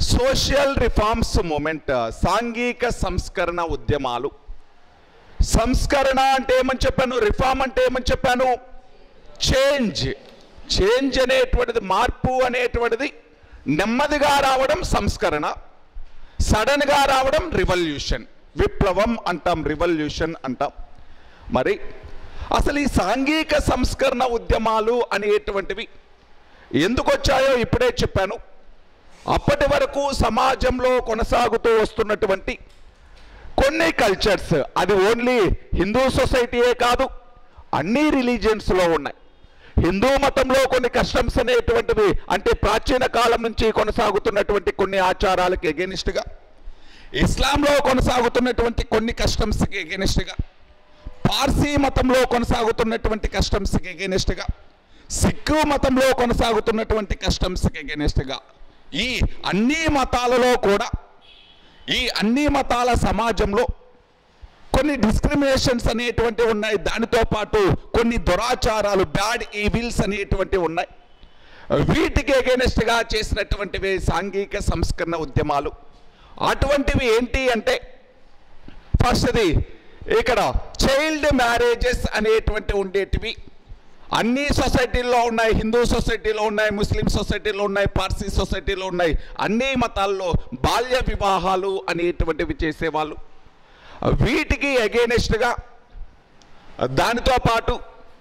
Social reforms moment సాంఘిక సంస్కరణ ఉద్యమాలు సంస్కరణ అంటే ఏమని చెప్పాను రిఫార్మ్ అంటే ఏమని చెప్పాను చేంజ్ చేంజ్ అనేటువంటిది మార్పు అనేటువంటిది నెమ్మదిగా రావడం సంస్కరణ సడన్గా రావడం రివల్యూషన్ విప్లవం అంటాం రివల్యూషన్ అంటాం మరి అసలు ఈ సాంఘిక సంస్కరణ ఉద్యమాలు అనేటువంటివి ఎందుకు వచ్చాయో ఇప్పుడే చెప్పాను అప్పటి వరకు సమాజంలో కొనసాగుతూ వస్తున్నటువంటి కొన్ని కల్చర్స్ అది ఓన్లీ హిందూ సొసైటీయే కాదు అన్ని రిలీజియన్స్లో ఉన్నాయి హిందూ మతంలో కొన్ని కస్టమ్స్ అనేటువంటివి అంటే ప్రాచీన కాలం నుంచి కొనసాగుతున్నటువంటి కొన్ని ఆచారాలకు ఎగెనిస్ట్గా ఇస్లాంలో కొనసాగుతున్నటువంటి కొన్ని కస్టమ్స్కి ఎగెనిస్ట్గా పార్సీ మతంలో కొనసాగుతున్నటువంటి కస్టమ్స్కి ఎగెనిస్ట్గా సిక్కు మతంలో కొనసాగుతున్నటువంటి కస్టమ్స్కి ఎగెనిస్ట్గా ఈ అన్ని మతాలలో కూడా ఈ అన్ని మతాల సమాజంలో కొన్ని డిస్క్రిమినేషన్స్ అనేటువంటివి ఉన్నాయి దానితో పాటు కొన్ని దురాచారాలు బ్యాడ్ ఈవిల్స్ అనేటువంటివి ఉన్నాయి వీటికి ఎగెనెస్ట్గా చేసినటువంటివి సాంఘిక సంస్కరణ ఉద్యమాలు అటువంటివి ఏంటి అంటే ఫస్ట్ది ఇక్కడ చైల్డ్ మ్యారేజెస్ అనేటువంటి ఉండేటివి అన్ని సొసైటీల్లో ఉన్నాయి హిందూ సొసైటీలో ఉన్నాయి ముస్లిం సొసైటీలో ఉన్నాయి పార్సీ సొసైటీలో ఉన్నాయి అన్ని మతాల్లో బాల్య వివాహాలు అనేటువంటివి చేసేవాళ్ళు వీటికి అగేనెస్ట్గా దానితో పాటు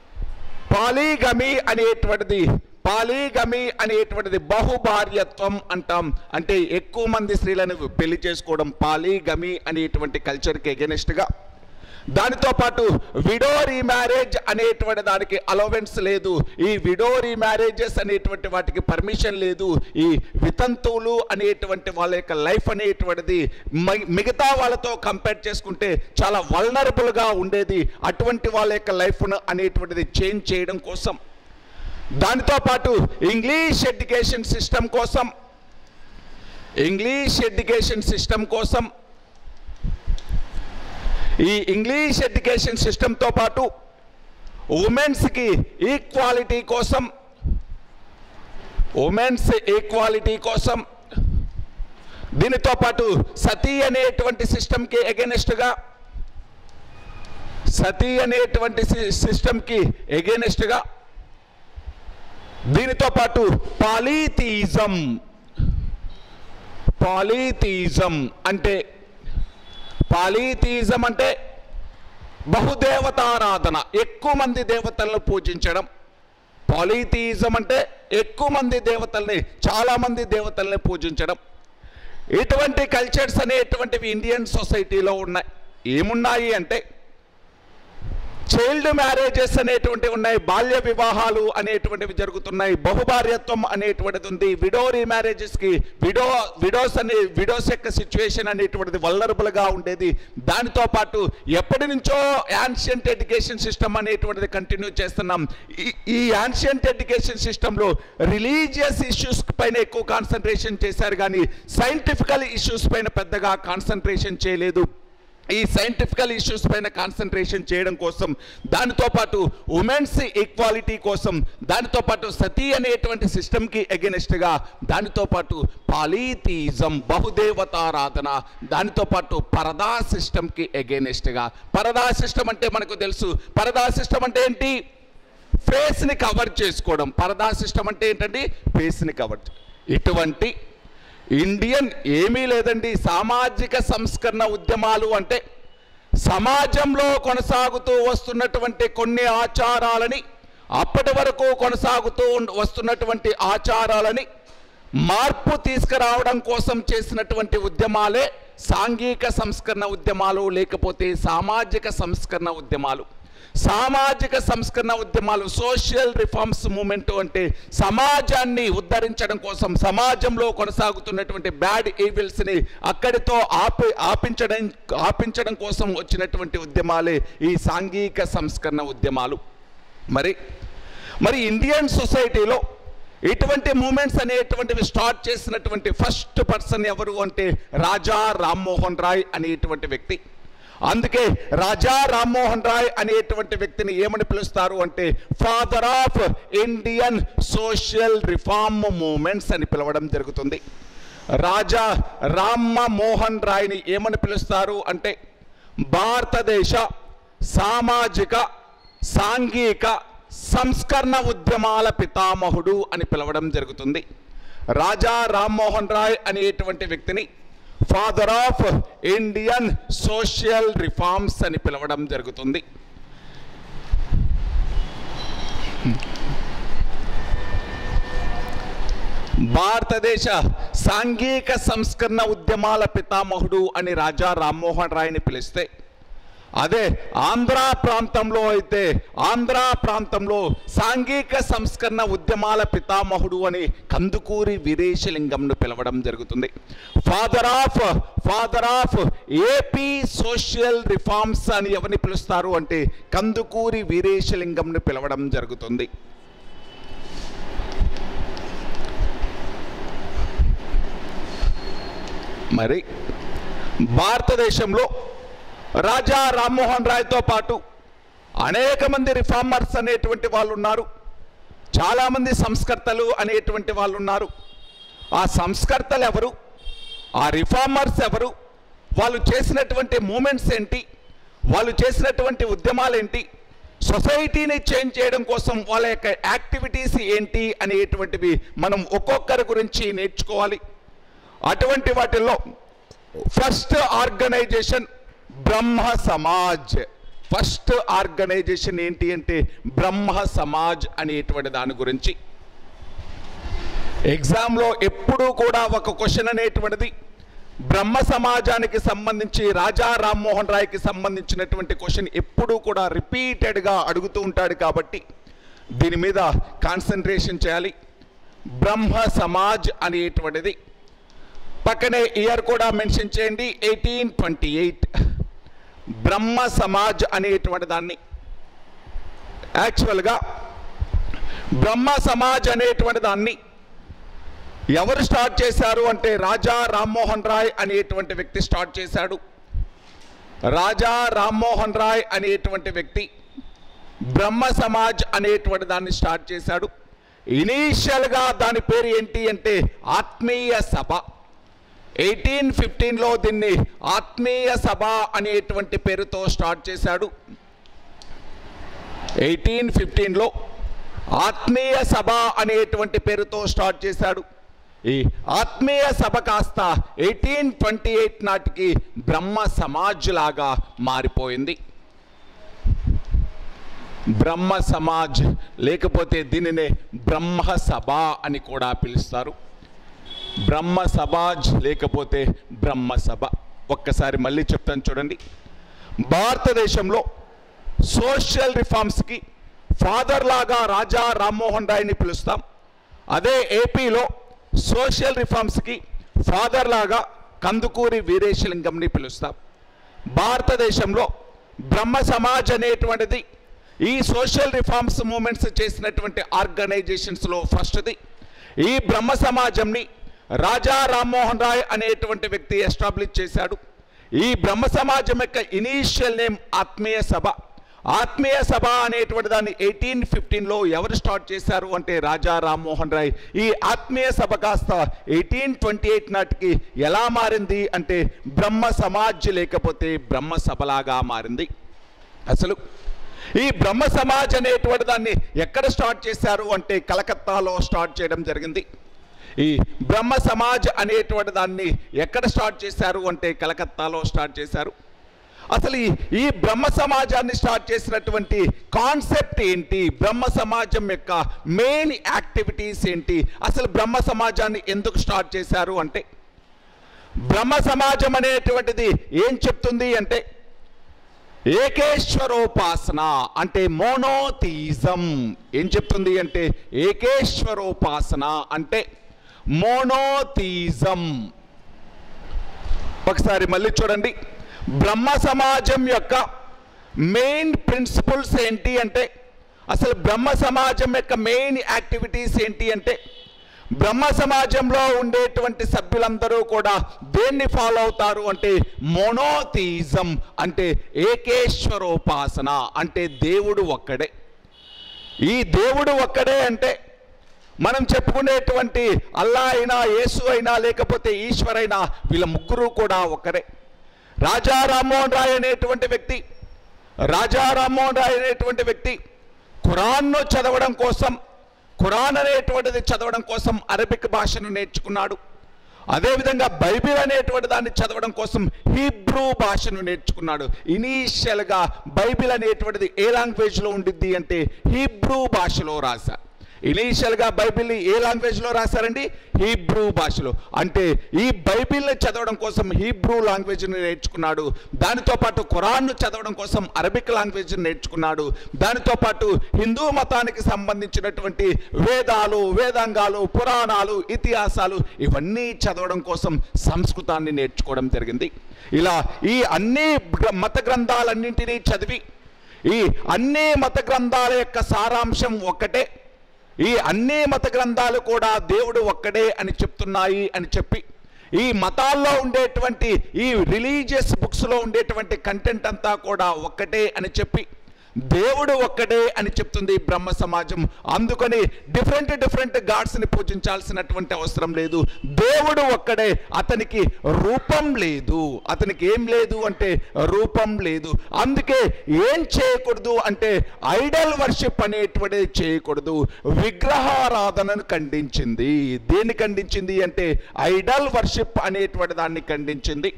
పాలీగమి అనేటువంటిది పాలీగమి అనేటువంటిది బహుభార్యత్వం అంటాం అంటే ఎక్కువ మంది స్త్రీలను పెళ్లి చేసుకోవడం పాలీగమి అనేటువంటి కల్చర్కి ఎగెనెస్ట్గా దానితో పాటు విడో రీమ్యారేజ్ అనేటువంటి దానికి అలవెన్స్ లేదు ఈ విడో రీమ్యారేజెస్ అనేటువంటి వాటికి పర్మిషన్ లేదు ఈ వితంతువులు అనేటువంటి వాళ్ళ యొక్క లైఫ్ అనేటువంటిది మి- మిగతా వాళ్ళతో కంపేర్ చేసుకుంటే చాలా వల్నరబుల్గా ఉండేది అటువంటి వాళ్ళ యొక్క లైఫ్ను అనేటువంటిది చేంజ్ చేయడం కోసం దానితో పాటు ఇంగ్లీష్ ఎడ్యుకేషన్ సిస్టమ్ కోసం ఇంగ్లీష్ ఎడ్యుకేషన్ సిస్టమ్ కోసం ఈ ఇంగ్లీష్ ఎడ్యుకేషన్ సిస్టంతో పాటు ఉమెన్స్కి ఈక్వాలిటీ కోసం ఉమెన్స్ ఈక్వాలిటీ కోసం దీనితో పాటు సతీ అనేటువంటి సిస్టమ్కి ఎగెనెస్ట్గా సతీ అనేటువంటి సిస్టమ్కి ఎగెనెస్ట్గా దీనితో పాటు పాలీథీజం పాలీథీజం అంటే పాలీథీజం అంటే బహుదేవతారాధన ఎక్కువ మంది దేవతలను పూజించడం పాలీథీజం అంటే ఎక్కువ మంది దేవతల్ని చాలా మంది దేవతల్ని పూజించడం ఇటువంటి కల్చర్స్ అనేటువంటివి ఇండియన్ సొసైటీలో ఉన్నాయి ఏమున్నాయి అంటే చైల్డ్ మ్యారేజెస్ అనేటువంటివి ఉన్నాయి బాల్య వివాహాలు అనేటువంటివి జరుగుతున్నాయి బహుభార్యత్వం అనేటువంటిది ఉంది విడో రీమ్యారేజెస్కి విడో విడోస్ అనే విడోస్ యొక్క సిచ్యువేషన్ అనేటువంటిది వల్నరబుల్గా ఉండేది దానితో పాటు ఎప్పటి నుంచో యాన్షియంట్ ఎడ్యుకేషన్ సిస్టమ్ అనేటువంటిది కంటిన్యూ చేస్తున్నాం ఈ- ఈ యాన్షియంట్ ఎడ్యుకేషన్ సిస్టంలో రిలీజియస్ ఇష్యూస్ పైన ఎక్కువ కాన్సన్ట్రేషన్ చేశారు కానీ సైంటిఫికల్ ఇష్యూస్ పైన పెద్దగా కాన్సన్ట్రేషన్ చేయలేదు ఈ సైంటిఫికల్ ఇష్యూస్ పైన కాన్సన్ట్రేషన్ చేయడం కోసం దానితో పాటు ఉమెన్స్ ఈక్వాలిటీ కోసం దానితో పాటు సతీ అనేటువంటి సిస్టమ్కి ఎగెనిస్ట్గా దానితో పాటు పాలీథీజం బహుదేవతారాధన దానితో పాటు పరదా సిస్టమ్కి ఎగెనిస్ట్గా పరదా సిస్టమ్ అంటే మనకు తెలుసు పరదా సిస్టమ్ అంటే ఏంటి ఫేస్ని కవర్ చేసుకోవడం పరదా సిస్టమ్ అంటే ఏంటండి ఫేస్ని కవర్ ఇటువంటి ఇండియన్ ఏమీ లేదండి సామాజిక సంస్కరణ ఉద్యమాలు అంటే సమాజంలో కొనసాగుతూ వస్తున్నటువంటి కొన్ని ఆచారాలని అప్పటి వరకు కొనసాగుతూ ఉండ- వస్తున్నటువంటి ఆచారాలని మార్పు తీసుకురావడం కోసం చేసినటువంటి ఉద్యమాలే సాంఘిక సంస్కరణ ఉద్యమాలు లేకపోతే సామాజిక సంస్కరణ ఉద్యమాలు సామాజిక సంస్కరణ ఉద్యమాలు సోషల్ రిఫార్మ్స్ మూమెంట్ అంటే సమాజాన్ని ఉద్ధరించడం కోసం సమాజంలో కొనసాగుతున్నటువంటి బ్యాడ్ ఈవిల్స్ని అక్కడితో ఆపి ఆపించడం ఆపించడం కోసం వచ్చినటువంటి ఉద్యమాలే ఈ సాంఘిక సంస్కరణ ఉద్యమాలు మరి మరి ఇండియన్ సొసైటీలో ఇటువంటి మూమెంట్స్ అనేటువంటివి స్టార్ట్ చేసినటువంటి ఫస్ట్ పర్సన్ ఎవరు అంటే రాజా రామ్మోహన్ రాయ్ అనేటువంటి వ్యక్తి అందుకే రాజా రామ్మోహన్ రాయ్ అనేటువంటి వ్యక్తిని ఏమని పిలుస్తారు అంటే father of Indian social reform movements అని పిలవడం జరుగుతుంది రాజా రామ్మ మోహన్ రాయ్ని ఏమని పిలుస్తారు అంటే భారతదేశ సామాజిక సాంఘిక సంస్కరణ ఉద్యమాల పితామహుడు అని పిలవడం జరుగుతుంది రాజా రామ్మోహన్ రాయ్ అనేటువంటి వ్యక్తిని father of Indian social reforms అని పిలవడం జరుగుతుంది భారతదేశ సాంఘిక సంస్కరణ ఉద్యమాల పితామహుడు అని రాజా రామ్మోహన్ రాయ్ని పిలిస్తే అదే ఆంధ్ర ప్రాంతంలో అయితే ఆంధ్ర ప్రాంతంలో సాంఘిక సంస్కరణ ఉద్యమాల పితామహుడు అని కందుకూరి వీరేశలింగంను పిలవడం జరుగుతుంది father of father of AP social reforms అని ఎవరిని పిలుస్తారు అంటే కందుకూరి వీరేశలింగంను పిలవడం జరుగుతుంది మరి భారతదేశంలో రాజా రామ్మోహన్ రాయ్తో పాటు అనేక మంది రిఫార్మర్స్ అనేటువంటి వాళ్ళు ఉన్నారు చాలామంది సంస్కర్తలు అనేటువంటి వాళ్ళు ఉన్నారు ఆ సంస్కర్తలు ఎవరు ఆ రిఫార్మర్స్ ఎవరు వాళ్ళు చేసినటువంటి మూమెంట్స్ ఏంటి వాళ్ళు చేసినటువంటి ఉద్యమాలు ఏంటి సొసైటీని చేంజ్ చేయడం కోసం వాళ్ళ యొక్క యాక్టివిటీస్ ఏంటి అనేటువంటివి మనం ఒక్కొక్కరి గురించి నేర్చుకోవాలి అటువంటి వాటిల్లో first organisation Brahma Samaj first organisation ఏంటి అంటే బ్రహ్మ సమాజ్ అనేటువంటి దాని గురించి ఎగ్జామ్లో ఎప్పుడూ కూడా ఒక క్వశ్చన్ అనేటువంటిది బ్రహ్మ సమాజానికి సంబంధించి రాజా రామ్మోహన్ రాయ్కి సంబంధించినటువంటి క్వశ్చన్ ఎప్పుడూ కూడా రిపీటెడ్గా అడుగుతూ ఉంటాడు కాబట్టి దీని మీద కాన్సన్ట్రేషన్ చేయాలి బ్రహ్మ సమాజ్ అనేటువంటిది పక్కనే ఇయర్ కూడా మెన్షన్ చేయండి eighteen twenty eight Brahma Samaj అనేటువంటి దాన్ని యాక్చువల్గా బ్రహ్మ సమాజ్ అనేటువంటి దాన్ని ఎవరు స్టార్ట్ చేశారు అంటే రాజా రామ్మోహన్ రాయ్ అనేటువంటి వ్యక్తి స్టార్ట్ చేశాడు రాజా రామ్మోహన్ రాయ్ అనేటువంటి వ్యక్తి బ్రహ్మ సమాజ్ అనేటువంటి దాన్ని స్టార్ట్ చేశాడు ఇనీషియల్గా దాని పేరు ఏంటి అంటే ఆత్మీయ సభ ఎయిటీన్ ఫిఫ్టీన్లో దీన్ని ఆత్మీయ సభ అనేటువంటి పేరుతో స్టార్ట్ చేశాడు ఎయిటీన్ ఫిఫ్టీన్లో ఆత్మీయ సభ అనేటువంటి పేరుతో స్టార్ట్ చేశాడు ఈ ఆత్మీయ సభ కాస్త ఎయిటీన్ ట్వంటీ ఎయిట్ నాటికి బ్రహ్మ సమాజ్ లాగా మారిపోయింది బ్రహ్మ సమాజ్ లేకపోతే దీనినే బ్రహ్మ సభ అని కూడా పిలుస్తారు బ్రహ్మ సమాజ్ లేకపోతే బ్రహ్మ సభ ఒక్కసారి మళ్ళీ చెప్తాను చూడండి భారతదేశంలో సోషల్ రిఫార్మ్స్కి ఫాదర్ లాగా రాజా రామ్మోహన్ రాయ్ని పిలుస్తాం అదే ఏపీలో సోషల్ రిఫార్మ్స్కి ఫాదర్ లాగా కందుకూరి వీరేశలింగంని పిలుస్తాం భారతదేశంలో బ్రహ్మ సమాజ్ అనేటువంటిది ఈ సోషల్ రిఫార్మ్స్ మూమెంట్స్ చేసినటువంటి ఆర్గనైజేషన్స్లో ఫస్ట్ది ఈ బ్రహ్మ సమాజంని రాజా రామ్మోహన్ రాయ్ అనేటువంటి వ్యక్తి ఎస్టాబ్లిష్ చేశాడు ఈ బ్రహ్మ సమాజం యొక్క ఇనీషియల్ నేమ్ ఆత్మీయ సభ ఆత్మీయ సభ అనేటువంటి దాన్ని ఎయిటీన్ ఫిఫ్టీన్లో ఎవరు స్టార్ట్ చేశారు అంటే రాజా రామ్మోహన్ రాయ్ ఈ ఆత్మీయ సభ కాస్త ఎయిటీన్ ట్వంటీ ఎయిట్ నాటికి ఎలా మారింది అంటే బ్రహ్మ సమాజ్ లేకపోతే బ్రహ్మ సభలాగా మారింది అసలు ఈ బ్రహ్మ సమాజ్ అనేటువంటి దాన్ని ఎక్కడ స్టార్ట్ చేశారు అంటే కలకత్తాలో స్టార్ట్ చేయడం జరిగింది ఈ బ్రహ్మ సమాజ్ అనేటువంటి దాన్ని ఎక్కడ స్టార్ట్ చేశారు అంటే కలకత్తాలో స్టార్ట్ చేశారు అసలు ఈ ఈ బ్రహ్మ సమాజాన్ని స్టార్ట్ చేసినటువంటి కాన్సెప్ట్ ఏంటి బ్రహ్మ సమాజం యొక్క మెయిన్ యాక్టివిటీస్ ఏంటి అసలు బ్రహ్మ సమాజాన్ని ఎందుకు స్టార్ట్ చేశారు అంటే బ్రహ్మ సమాజం అనేటువంటిది ఏం చెప్తుంది అంటే ఏకేశ్వరోపాసన అంటే మోనోథీజం ఏం చెప్తుంది అంటే ఏకేశ్వరోపాసన అంటే మోనోథీజం ఒకసారి మళ్ళీ చూడండి బ్రహ్మ సమాజం యొక్క మెయిన్ ప్రిన్సిపల్స్ ఏంటి అంటే అసలు బ్రహ్మ సమాజం యొక్క మెయిన్ యాక్టివిటీస్ ఏంటి అంటే బ్రహ్మ సమాజంలో ఉండేటువంటి సభ్యులందరూ కూడా దేన్ని ఫాలో అవుతారు అంటే మోనోథీజం అంటే ఏకేశ్వరోపాసన అంటే దేవుడు ఒక్కడే ఈ దేవుడు ఒక్కడే అంటే మనం చెప్పుకునేటువంటి అల్లా అయినా యేసు అయినా లేకపోతే ఈశ్వర్ అయినా వీళ్ళ ముగ్గురు కూడా ఒకరే రాజా రామ్మోహన్ రాయ్ అనేటువంటి వ్యక్తి రాజా రామ్మోహన్ రాయ్ అనేటువంటి వ్యక్తి ఖురాన్ను చదవడం కోసం ఖురాన్ అనేటువంటిది చదవడం కోసం అరబిక్ భాషను నేర్చుకున్నాడు అదేవిధంగా బైబిల్ అనేటువంటి దాన్ని చదవడం కోసం హీబ్రూ భాషను నేర్చుకున్నాడు ఇనీషియల్గా బైబిల్ అనేటువంటిది ఏ లాంగ్వేజ్లో ఉండిద్ది అంటే హీబ్రూ భాషలో రాశారు ఇనీషియల్గా బైబిల్ని ఏ లాంగ్వేజ్లో రాశారండి హీబ్రూ భాషలో అంటే ఈ బైబిల్ని చదవడం కోసం హీబ్రూ లాంగ్వేజ్ని నేర్చుకున్నాడు దానితో పాటు ఖురాన్ను చదవడం కోసం అరబిక్ లాంగ్వేజ్ని నేర్చుకున్నాడు దానితో పాటు హిందూ మతానికి సంబంధించినటువంటి వేదాలు వేదాంగాలు పురాణాలు ఇతిహాసాలు ఇవన్నీ చదవడం కోసం సంస్కృతాన్ని నేర్చుకోవడం జరిగింది ఇలా ఈ అన్ని గ్ర- మత గ్రంథాలన్నింటినీ చదివి ఈ అన్ని మత గ్రంథాల యొక్క సారాంశం ఒక్కటే ఈ అన్ని మత గ్రంథాలు కూడా దేవుడు ఒక్కడే అని చెప్తున్నాయి అని చెప్పి ఈ మతాల్లో ఉండేటువంటి ఈ రిలీజియస్ బుక్స్లో ఉండేటువంటి కంటెంట్ అంతా కూడా ఒక్కటే అని చెప్పి దేవుడు ఒక్కడే అని చెప్తుంది బ్రహ్మ సమాజం అందుకని డిఫరెంట్ డిఫరెంట్ గాడ్స్ని పూజించాల్సినటువంటి అవసరం లేదు దేవుడు ఒక్కడే అతనికి రూపం లేదు అతనికి ఏం లేదు అంటే రూపం లేదు అందుకే ఏం చేయకూడదు అంటే ఐడల్ వర్షిప్ అనేటువంటిది చేయకూడదు విగ్రహారాధనను ఖండించింది దేన్ని ఖండించింది అంటే ఐడల్ వర్షిప్ అనేటువంటి దాన్ని ఖండించింది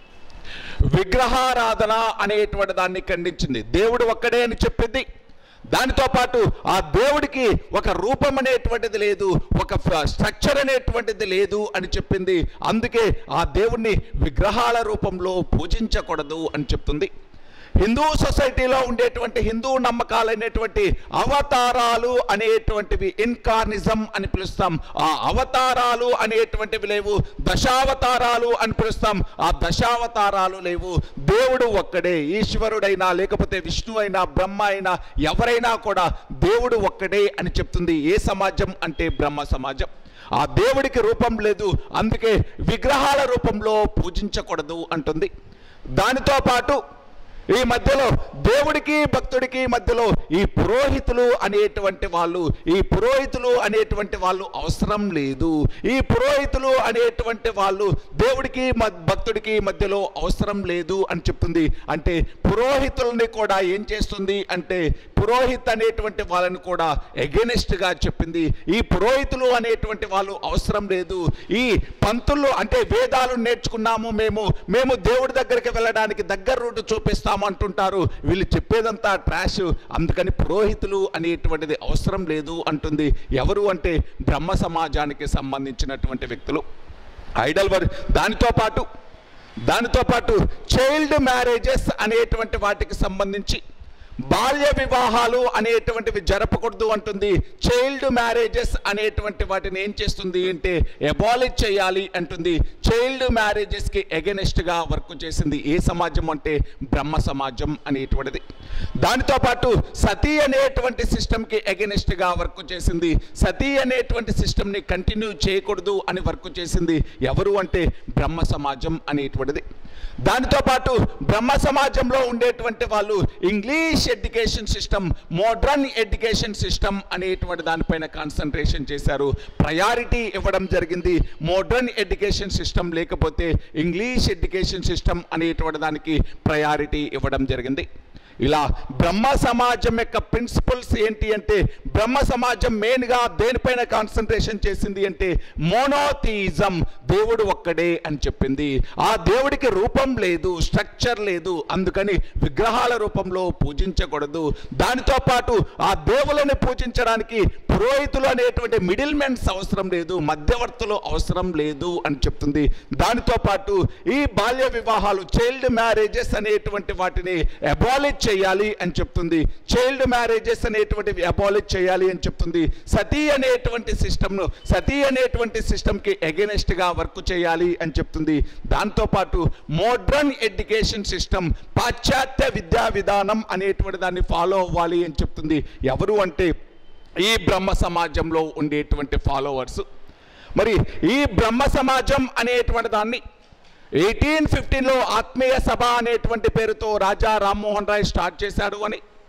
విగ్రహారాధన అనేటువంటి దాన్ని ఖండించింది దేవుడు ఒక్కడే అని చెప్పింది దానితో పాటు ఆ దేవుడికి ఒక రూపం అనేటువంటిది లేదు ఒక స్ట్రక్చర్ అనేటువంటిది లేదు అని చెప్పింది అందుకే ఆ దేవుణ్ణి విగ్రహాల రూపంలో పూజించకూడదు అని చెప్తుంది హిందూ సొసైటీలో ఉండేటువంటి హిందూ నమ్మకాలైనటువంటి అవతారాలు అనేటువంటివి ఇన్కార్నిజం అని పిలుస్తాం ఆ అవతారాలు అనేటువంటివి లేవు దశావతారాలు అని పిలుస్తాం ఆ దశావతారాలు లేవు దేవుడు ఒక్కడే ఈశ్వరుడైనా లేకపోతే విష్ణు అయినా బ్రహ్మ అయినా ఎవరైనా కూడా దేవుడు ఒక్కడే అని చెప్తుంది ఏ సమాజం అంటే బ్రహ్మ సమాజం ఆ దేవుడికి రూపం లేదు అందుకే విగ్రహాల రూపంలో పూజించకూడదు అంటుంది దానితో పాటు ఈ మధ్యలో దేవుడికి భక్తుడికి మధ్యలో ఈ పురోహితులు అనేటువంటి వాళ్ళు ఈ పురోహితులు అనేటువంటి వాళ్ళు అవసరం లేదు ఈ పురోహితులు అనేటువంటి వాళ్ళు దేవుడికి మ- భక్తుడికి మధ్యలో అవసరం లేదు అని చెప్తుంది అంటే పురోహితుల్ని కూడా ఏం చేస్తుంది అంటే పురోహిత్ అనేటువంటి వాళ్ళని కూడా against గా చెప్పింది ఈ పురోహితులు అనేటువంటి వాళ్ళు అవసరం లేదు ఈ పంతులు అంటే వేదాలు నేర్చుకున్నాము మేము మేము దేవుడి దగ్గరికి వెళ్ళడానికి దగ్గర రూట్ చూపిస్తాము అంటుంటారు వీళ్ళు చెప్పేదంతా ట్రాష్ అందుకని పురోహితులు అనేటువంటిది అవసరం లేదు అంటుంది ఎవరు అంటే బ్రహ్మ సమాజానికి సంబంధించినటువంటి వ్యక్తులు ఐడల్ వర్ దానితో పాటు దానితో పాటు చైల్డ్ మ్యారేజెస్ అనేటువంటి వాటికి సంబంధించి బాల్య వివాహాలు అనేటువంటివి జరపకూడదు అంటుంది చైల్డ్ మ్యారేజెస్ అనేటువంటి వాటిని ఏం చేస్తుంది అంటే ఎబాలిష్ చేయాలి అంటుంది చైల్డ్ మ్యారేజెస్కి ఎగెనెస్ట్గా వర్క్ చేసింది ఏ సమాజం అంటే బ్రహ్మ సమాజం అనేటువంటిది దానితో పాటు సతీ అనేటువంటి సిస్టమ్కి ఎగెనెస్ట్గా వర్క్ చేసింది సతీ అనేటువంటి సిస్టమ్ని కంటిన్యూ చేయకూడదు అని వర్క్ చేసింది ఎవరు అంటే బ్రహ్మ సమాజం అనేటువంటిది దానితో పాటు బ్రహ్మ సమాజంలో ఉండేటువంటి వాళ్ళు English education system modern education system అనేటువంటి దానిపైన కాన్సన్ట్రేషన్ చేశారు ప్రయారిటీ ఇవ్వడం జరిగింది మోడ్రన్ ఎడ్యుకేషన్ సిస్టమ్ లేకపోతే ఇంగ్లీష్ ఎడ్యుకేషన్ సిస్టమ్ అనేటువంటి దానికి ప్రయారిటీ ఇవ్వడం జరిగింది ఇలా బ్రహ్మ సమాజం యొక్క ప్రిన్సిపల్స్ ఏంటి అంటే బ్రహ్మ సమాజం మెయిన్గా దేనిపైన కాన్సన్ట్రేషన్ చేసింది అంటే మోనోథియిజం దేవుడు ఒక్కడే అని చెప్పింది ఆ దేవుడికి రూపం లేదు స్ట్రక్చర్ లేదు అందుకని విగ్రహాల రూపంలో పూజించకూడదు దానితో పాటు ఆ దేవులను పూజించడానికి పురోహితులు అనేటువంటి మిడిల్ మెన్స్ అవసరం లేదు మధ్యవర్తులు అవసరం లేదు అని చెప్తుంది దానితో పాటు ఈ బాల్య వివాహాలు చైల్డ్ మ్యారేజెస్ అనేటువంటి వాటిని అబాలిష్ చేయాలి అని చెప్తుంది చైల్డ్ మ్యారేజెస్ అనేటువంటివి అబాలిష్ చేయాలి అని చెప్తుంది సతీ అనేటువంటి సిస్టమ్ను సతీ అనేటువంటి సిస్టమ్కి గా వర్క్ చేయాలి అని చెప్తుంది దాంతో పాటు మోడ్రన్ ఎడ్యుకేషన్ సిస్టమ్ పాశ్చాత్య విద్యా విధానం అనేటువంటి దాన్ని ఫాలో అవ్వాలి అని చెప్తుంది ఎవరు అంటే ఈ బ్రహ్మ సమాజంలో ఉండేటువంటి ఫాలోవర్స్ మరి ఈ బ్రహ్మ సమాజం అనేటువంటి దాన్ని ఎయిటీన్ ఫిఫ్టీన్లో ఆత్మీయ సభ అనేటువంటి పేరుతో రాజా రామ్మోహన్ రాయ్ స్టార్ట్ చేశాడు అని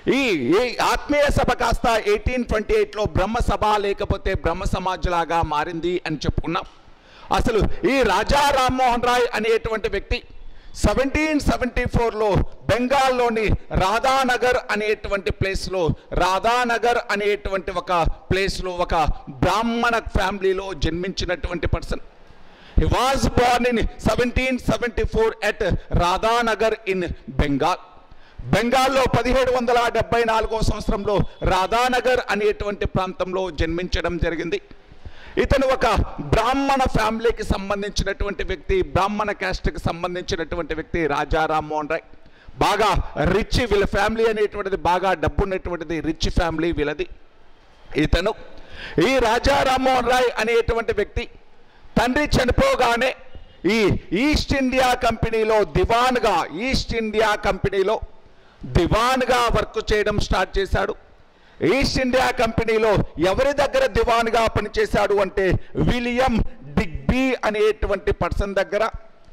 ఈ ఈ ఆత్మీయ సభ కాస్త ఎయిటీన్ ట్వంటీ ఎయిట్లో బ్రహ్మ సభ లేకపోతే బ్రహ్మ సమాజ్ లాగా మారింది అని చెప్పుకున్నాం అసలు ఈ రాజా రామ్మోహన్ రాయ్ అనేటువంటి వ్యక్తి సెవెంటీన్ సెవెంటీ ఫోర్లో బెంగాల్లోని రాధానగర్ అనేటువంటి ప్లేస్లో రాధానగర్ అనేటువంటి ఒక ప్లేస్లో ఒక బ్రాహ్మణ ఫ్యామిలీలో జన్మించినటువంటి person he was born in seventeen seventy four at Radhanagar in Bengal బెంగాల్లో పదిహేడు వందల డెబ్బై నాలుగో సంవత్సరంలో రాధానగర్ అనేటువంటి ప్రాంతంలో జన్మించడం జరిగింది ఇతను ఒక బ్రాహ్మణ ఫ్యామిలీకి సంబంధించినటువంటి వ్యక్తి బ్రాహ్మణ క్యాస్ట్కి సంబంధించినటువంటి వ్యక్తి రాజా రామ్మోహన్ రాయ్ బాగా రిచ్ వీళ్ళ ఫ్యామిలీ అనేటువంటిది బాగా డబ్బు ఉన్నటువంటిది రిచ్ ఫ్యామిలీ వీళ్ళది ఇతను ఈ రాజా రామ్మోహన్ రాయ్ అనేటువంటి వ్యక్తి తండ్రి చనిపోగానే ఈ ఈస్ట్ ఇండియా కంపెనీలో దివాన్గా ఈస్ట్ ఇండియా కంపెనీలో దివాన్గా వర్క్ చేయడం స్టార్ట్ చేశాడు ఈస్ట్ ఇండియా కంపెనీలో ఎవరి దగ్గర దివాన్గా పనిచేశాడు అంటే విలియం డిగ్బీ అనేటువంటి పర్సన్ దగ్గర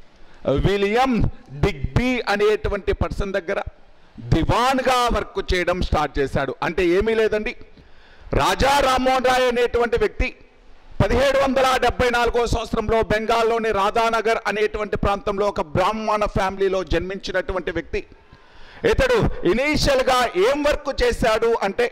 విలియం డిగ్బీ అనేటువంటి పర్సన్ దగ్గర దివాన్గా వర్క్ చేయడం స్టార్ట్ చేశాడు అంటే ఏమీ లేదండి రాజా రామ్మోహన్ రాయ్ అనేటువంటి వ్యక్తి పదిహేడు వందల డెబ్బై నాలుగో సంవత్సరంలో బెంగాల్లోని రాధానగర్ అనేటువంటి ప్రాంతంలో ఒక బ్రాహ్మణ ఫ్యామిలీలో జన్మించినటువంటి వ్యక్తి ఇతడు ఇనీషియల్గా ఏం వర్క్ చేశాడు అంటే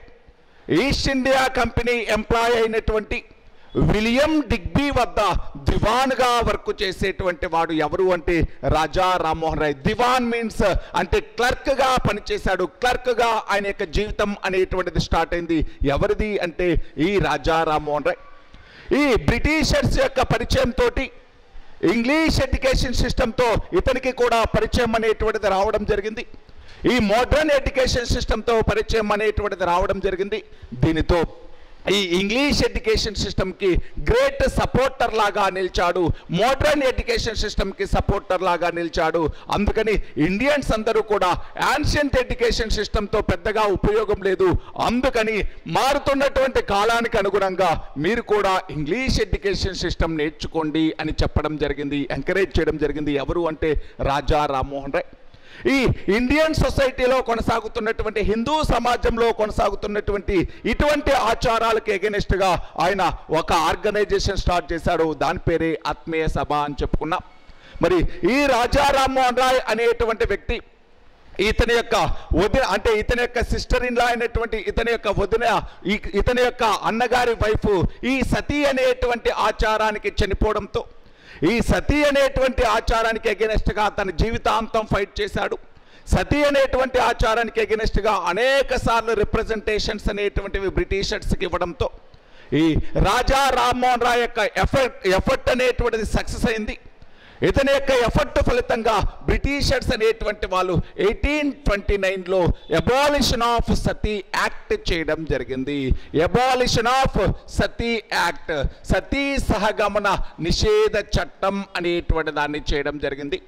ఈస్ట్ ఇండియా కంపెనీ ఎంప్లాయ్ అయినటువంటి విలియం డిగ్బీ వద్ద దివాన్గా వర్క్ చేసేటువంటి వాడు ఎవరు అంటే రాజా రామ్మోహన్ రాయ్ దివాన్ మీన్స్ అంటే క్లర్క్గా పనిచేశాడు క్లర్క్గా ఆయన యొక్క జీవితం అనేటువంటిది స్టార్ట్ అయింది ఎవరిది అంటే ఈ రాజా రామ్మోహన్ రాయ్ ఈ బ్రిటిషర్స్ యొక్క పరిచయం తోటి ఇంగ్లీష్ ఎడ్యుకేషన్ సిస్టంతో ఇతనికి కూడా పరిచయం అనేటువంటిది రావడం జరిగింది ఈ మోడర్న్ ఎడ్యుకేషన్ సిస్టంతో పరిచయం అనేటువంటిది రావడం జరిగింది దీనితో ఈ ఇంగ్లీష్ ఎడ్యుకేషన్ సిస్టమ్కి గ్రేట్ సపోర్టర్ లాగా నిలిచాడు మోడర్న్ ఎడ్యుకేషన్ సిస్టమ్కి సపోర్టర్ లాగా నిలిచాడు అందుకని ఇండియన్స్ అందరూ కూడా యాన్షియంట్ ఎడ్యుకేషన్ సిస్టంతో పెద్దగా ఉపయోగం లేదు అందుకని మారుతున్నటువంటి కాలానికి అనుగుణంగా మీరు కూడా ఇంగ్లీష్ ఎడ్యుకేషన్ సిస్టమ్ నేర్చుకోండి అని చెప్పడం జరిగింది ఎంకరేజ్ చేయడం జరిగింది ఎవరు అంటే రాజా రామ్మోహన్ రాయ్ ఈ ఇండియన్ సొసైటీలో కొనసాగుతున్నటువంటి హిందూ సమాజంలో కొనసాగుతున్నటువంటి ఇటువంటి ఆచారాలకు ఎగెనిస్ట్గా ఆయన ఒక ఆర్గనైజేషన్ స్టార్ట్ చేశాడు దాని పేరే ఆత్మీయ సభ అని చెప్పుకున్నాం మరి ఈ రాజా రామ్మోహన్ రాయ్ అనేటువంటి వ్యక్తి ఇతని యొక్క వదిన అంటే ఇతని యొక్క సిస్టర్ ఇన్ లా అయినటువంటి ఇతని యొక్క వదిన ఈ- ఇతని యొక్క అన్నగారి వైఫ్ ఈ సతీ అనేటువంటి ఆచారానికి చనిపోవడంతో ఈ సతీ అనేటువంటి ఆచారానికి against గా తన జీవితాంతం ఫైట్ చేశాడు సతీ అనేటువంటి ఆచారానికి against గా అనేక సార్లు రిప్రజెంటేషన్స్ అనేటువంటివి బ్రిటిషర్స్కి ఇవ్వడంతో ఈ రాజా రామ్మోహన్ రాయ్ యొక్క ఎఫర్ట్ ఎఫర్ట్ అనేటువంటిది సక్సెస్ అయింది ఇతని యొక్క ఎఫర్ట్ ఫలితంగా బ్రిటిషర్స్ అనేటువంటి వాళ్ళు ఎయిటీన్ ట్వంటీ నైన్లో ఎబాలిషన్ ఆఫ్ సతీ యాక్ట్ చేయడం జరిగింది ఎబాలిషన్ ఆఫ్ సతీ యాక్ట్ సతీ సహగమన నిషేధ చట్టం అనేటువంటి దాన్ని చేయడం జరిగింది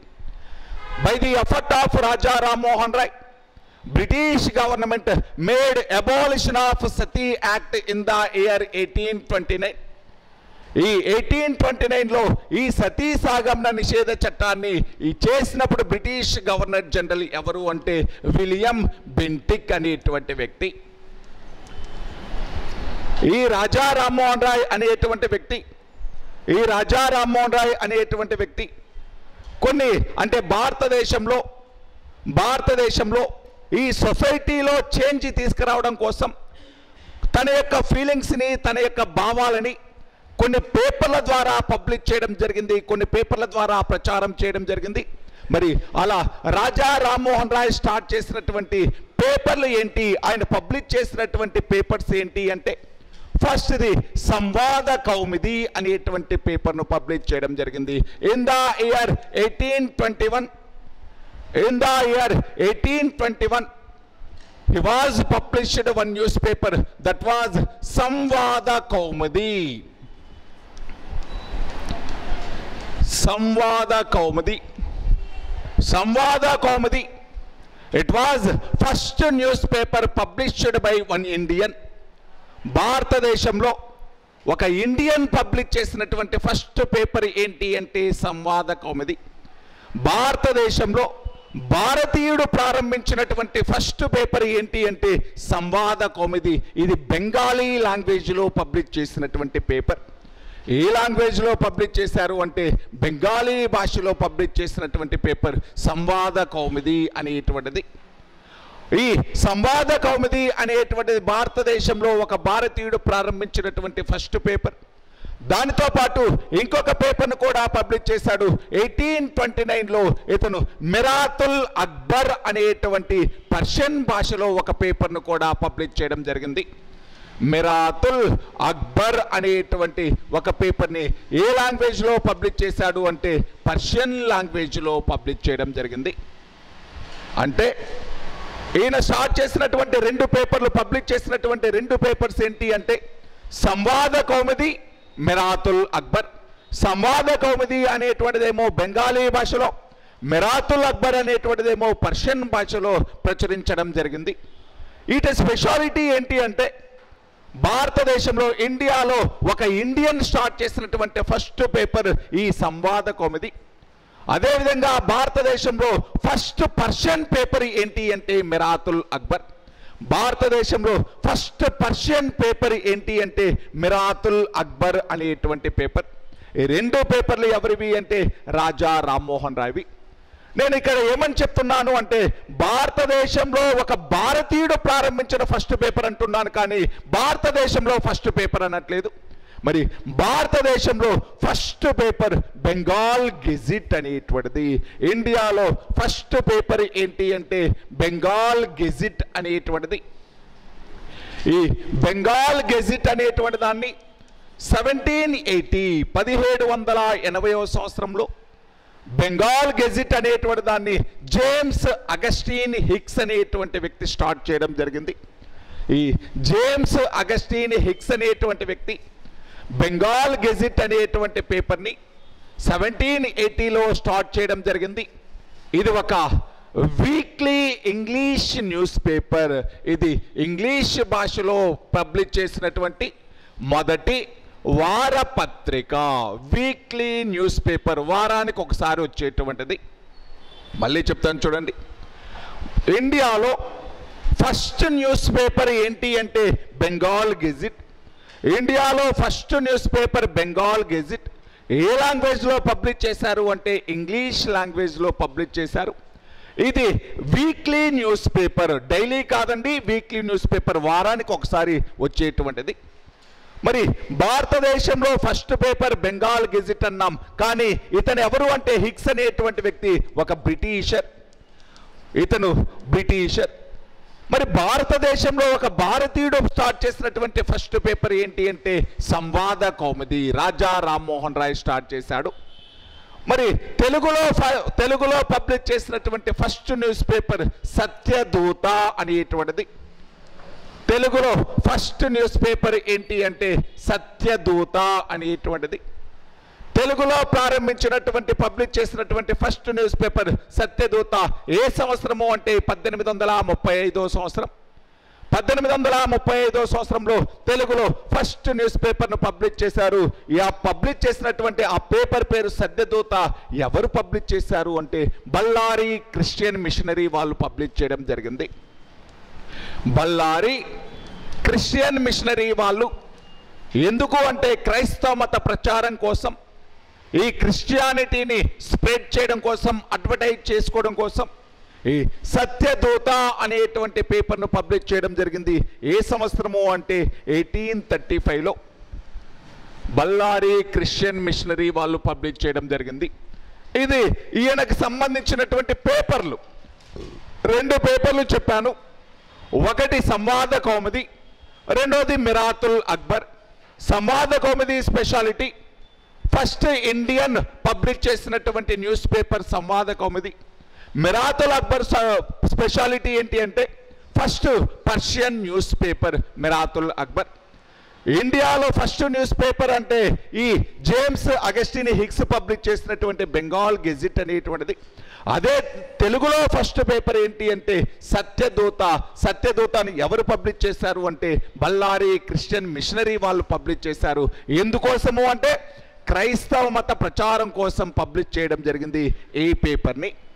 by the effort of Raja Rammohan Roy British government made abolition of sati act in the year eighteen twenty nine ఈ ఎయిటీన్ ట్వంటీ నైన్లో ఈ సతీ సాగమన నిషేధ చట్టాన్ని ఈ చేసినప్పుడు బ్రిటిష్ గవర్నర్ జనరల్ ఎవరు అంటే విలియం బెంటిక్ అనేటువంటి వ్యక్తి ఈ రాజా రామ్మోహన్ రాయ్ అనేటువంటి వ్యక్తి ఈ రాజా రామ్మోహన్ రాయ్ అనేటువంటి వ్యక్తి కొన్ని అంటే భారతదేశంలో భారతదేశంలో ఈ సొసైటీలో చేంజ్ తీసుకురావడం కోసం తన యొక్క ఫీలింగ్స్ని తన యొక్క భావాలని కొన్ని పేపర్ల ద్వారా పబ్లిష్ చేయడం జరిగింది కొన్ని పేపర్ల ద్వారా ప్రచారం చేయడం జరిగింది మరి అలా రాజా రామ్మోహన్ రాయ్ స్టార్ట్ చేసినటువంటి పేపర్లు ఏంటి ఆయన పబ్లిష్ చేసినటువంటి పేపర్స్ ఏంటి అంటే ఫస్ట్ ఇది సంవాద కౌమిది అనేటువంటి పేపర్ను పబ్లిష్ చేయడం జరిగింది in the year eighteen twenty one in the year eighteen twenty one he was published one newspaper that was Samvada Kaumadi. Samvada Kaumadi. Samvada Kaumadi. It was first newspaper published by one Indian. భారతదేశంలో ఒక Indian public చేసినటువంటి first paper ఏంటి అంటే సంవాద కౌముది భారతదేశంలో భారతీయుడు ప్రారంభించినటువంటి first paper ఏంటి అంటే సంవాద కౌమిది ఇది బెంగాలీ లాంగ్వేజ్లో పబ్లిష్ చేసినటువంటి పేపర్ ఏ లాంగ్వేజ్లో పబ్లిష్ చేశారు అంటే బెంగాలీ భాషలో పబ్లిష్ చేసినటువంటి పేపర్ సంవాద కౌమిది అనేటువంటిది ఈ సంవాద కౌముది అనేటువంటిది భారతదేశంలో ఒక భారతీయుడు ప్రారంభించినటువంటి ఫస్ట్ పేపర్ దానితో పాటు ఇంకొక పేపర్ను కూడా పబ్లిష్ చేశాడు ఎయిటీన్ ట్వంటీ నైన్లో ఇతను మిరాతుల్ అక్బర్ అనేటువంటి పర్షియన్ భాషలో ఒక పేపర్ను కూడా పబ్లిష్ చేయడం జరిగింది మిరాతుల్ అక్బర్ అనేటువంటి ఒక పేపర్ని ఏ లాంగ్వేజ్లో పబ్లిష్ చేశాడు అంటే పర్షియన్ లాంగ్వేజ్లో పబ్లిష్ చేయడం జరిగింది అంటే ఈయన స్టార్ట్ చేసినటువంటి రెండు పేపర్లు పబ్లిష్ చేసినటువంటి రెండు పేపర్స్ ఏంటి అంటే సంవాద కౌముది మిరాతుల్ అక్బర్ సంవాద కౌముది అనేటువంటిదేమో బెంగాలీ భాషలో మిరాతుల్ అక్బర్ అనేటువంటిదేమో పర్షియన్ భాషలో ప్రచురించడం జరిగింది వీటి స్పెషాలిటీ ఏంటి అంటే భారతదేశంలో ఇండియాలో ఒక ఇండియన్ స్టార్ట్ చేసినటువంటి ఫస్ట్ పేపర్ ఈ సంవాద కౌముది అదేవిధంగా భారతదేశంలో ఫస్ట్ పర్షియన్ పేపర్ ఏంటి అంటే మిరాతుల్ అక్బర్ భారతదేశంలో ఫస్ట్ పర్షియన్ పేపర్ ఏంటి అంటే మిరాతుల్ అక్బర్ అనేటువంటి పేపర్ ఈ రెండు పేపర్లు ఎవరివి అంటే రాజా రామ్మోహన్ రాయ్వి నేను ఇక్కడ ఏమని చెప్తున్నాను అంటే భారతదేశంలో ఒక భారతీయుడు ప్రారంభించిన ఫస్ట్ పేపర్ అంటున్నాను కానీ భారతదేశంలో ఫస్ట్ పేపర్ అనట్లేదు మరి భారతదేశంలో ఫస్ట్ పేపర్ బెంగాల్ గెజిట్ అనేటువంటిది ఇండియాలో ఫస్ట్ పేపర్ ఏంటి అంటే బెంగాల్ గెజిట్ అనేటువంటిది ఈ బెంగాల్ గెజిట్ అనేటువంటి దాన్ని సెవెంటీన్ ఎయిటీ పదిహేడు వందల ఎనభైవ సంవత్సరంలో బెంగాల్ గెజిట్ అనేటువంటి దాన్ని జేమ్స్ అగస్టీన్ హిక్స్ అనేటువంటి వ్యక్తి స్టార్ట్ చేయడం జరిగింది ఈ జేమ్స్ అగస్టీన్ హిక్స్ అనేటువంటి వ్యక్తి బెంగాల్ గెజిట్ అనేటువంటి పేపర్ని సెవెంటీన్ ఎయిటీలో స్టార్ట్ చేయడం జరిగింది ఇది ఒక వీక్లీ ఇంగ్లీష్ న్యూస్ పేపర్ ఇది ఇంగ్లీష్ భాషలో పబ్లిష్ చేసినటువంటి మొదటి వారపత్రిక వీక్లీ న్యూస్ పేపర్ వారానికి ఒకసారి వచ్చేటువంటిది మళ్ళీ చెప్తాను చూడండి ఇండియాలో ఫస్ట్ న్యూస్ పేపర్ ఏంటి అంటే బెంగాల్ గెజిట్ ఇండియాలో first newspaper Bengal Gazette ఏ లాంగ్వేజ్లో పబ్లిష్ చేశారు అంటే ఇంగ్లీష్ లాంగ్వేజ్లో పబ్లిష్ చేశారు ఇది వీక్లీ న్యూస్ పేపర్ డైలీ కాదండి వీక్లీ న్యూస్ పేపర్ వారానికి ఒకసారి వచ్చేటువంటిది మరి భారతదేశంలో ఫస్ట్ పేపర్ బెంగాల్ గెజిట్ అన్నాం కానీ ఇతను ఎవరు అంటే హిక్స్ అనేటువంటి వ్యక్తి ఒక బ్రిటిషర్ ఇతను బ్రిటిషర్ మరి భారతదేశంలో ఒక భారతీయుడు స్టార్ట్ చేసినటువంటి ఫస్ట్ పేపర్ ఏంటి అంటే సంవాద కౌముది రాజా రామ్మోహన్ రాయ్ స్టార్ట్ చేశాడు మరి తెలుగులో ఫ- తెలుగులో పబ్లిష్ చేసినటువంటి ఫస్ట్ న్యూస్ పేపర్ సత్యదూత అనేటువంటిది తెలుగులో ఫస్ట్ న్యూస్ పేపర్ ఏంటి అంటే సత్యదూత అనేటువంటిది తెలుగులో ప్రారంభించినటువంటి పబ్లిష్ చేసినటువంటి ఫస్ట్ న్యూస్ పేపర్ సత్యదూత ఏ సంవత్సరము అంటే పద్దెనిమిది వందల ముప్పై ఐదో సంవత్సరం పద్దెనిమిది వందల ముప్పై ఐదో సంవత్సరంలో తెలుగులో ఫస్ట్ న్యూస్ పేపర్ను పబ్లిష్ చేశారు ఈ ఆ పబ్లిష్ చేసినటువంటి ఆ పేపర్ పేరు సత్యదూత ఎవరు పబ్లిష్ చేశారు అంటే బళ్ళారి క్రిస్టియన్ మిషనరీ వాళ్ళు పబ్లిష్ చేయడం జరిగింది బళ్ళారి క్రిస్టియన్ మిషనరీ వాళ్ళు ఎందుకు అంటే క్రైస్తవ మత ప్రచారం కోసం ఈ క్రిస్టియానిటీని స్ప్రెడ్ చేయడం కోసం అడ్వర్టైజ్ చేసుకోవడం కోసం ఈ సత్యదూత అనేటువంటి పేపర్ను పబ్లిష్ చేయడం జరిగింది ఏ సంవత్సరము అంటే ఎయిటీన్ థర్టీ ఫైవ్లో బళ్ళారి క్రిస్టియన్ మిషనరీ వాళ్ళు పబ్లిష్ చేయడం జరిగింది ఇది ఈయనకు సంబంధించినటువంటి పేపర్లు రెండు పేపర్లు చెప్పాను ఒకటి సంవాద కౌముది రెండోది Miratul Akbar Sambad Kaumudi speciality first Indian publish చేసినటువంటి న్యూస్ పేపర్ సంవాద కౌముది మిరాతుల్ అక్బర్ స- స్పెషాలిటీ ఏంటి అంటే first Persian newspaper Miratul Akbar ఇండియాలో ఫస్ట్ న్యూస్ పేపర్ అంటే ఈ జేమ్స్ అగస్టిన్ హిక్స్ పబ్లిష్ చేసినటువంటి బెంగాల్ గెజిట్ అనేటువంటిది అదే తెలుగులో ఫస్ట్ పేపర్ ఏంటి అంటే సత్యదూత సత్యదూతని ఎవరు పబ్లిష్ చేశారు అంటే బళ్ళారి క్రిస్టియన్ మిషనరీ వాళ్ళు పబ్లిష్ చేశారు ఎందుకోసము అంటే క్రైస్తవ మత ప్రచారం కోసం పబ్లిష్ చేయడం జరిగింది ఈ పేపర్ని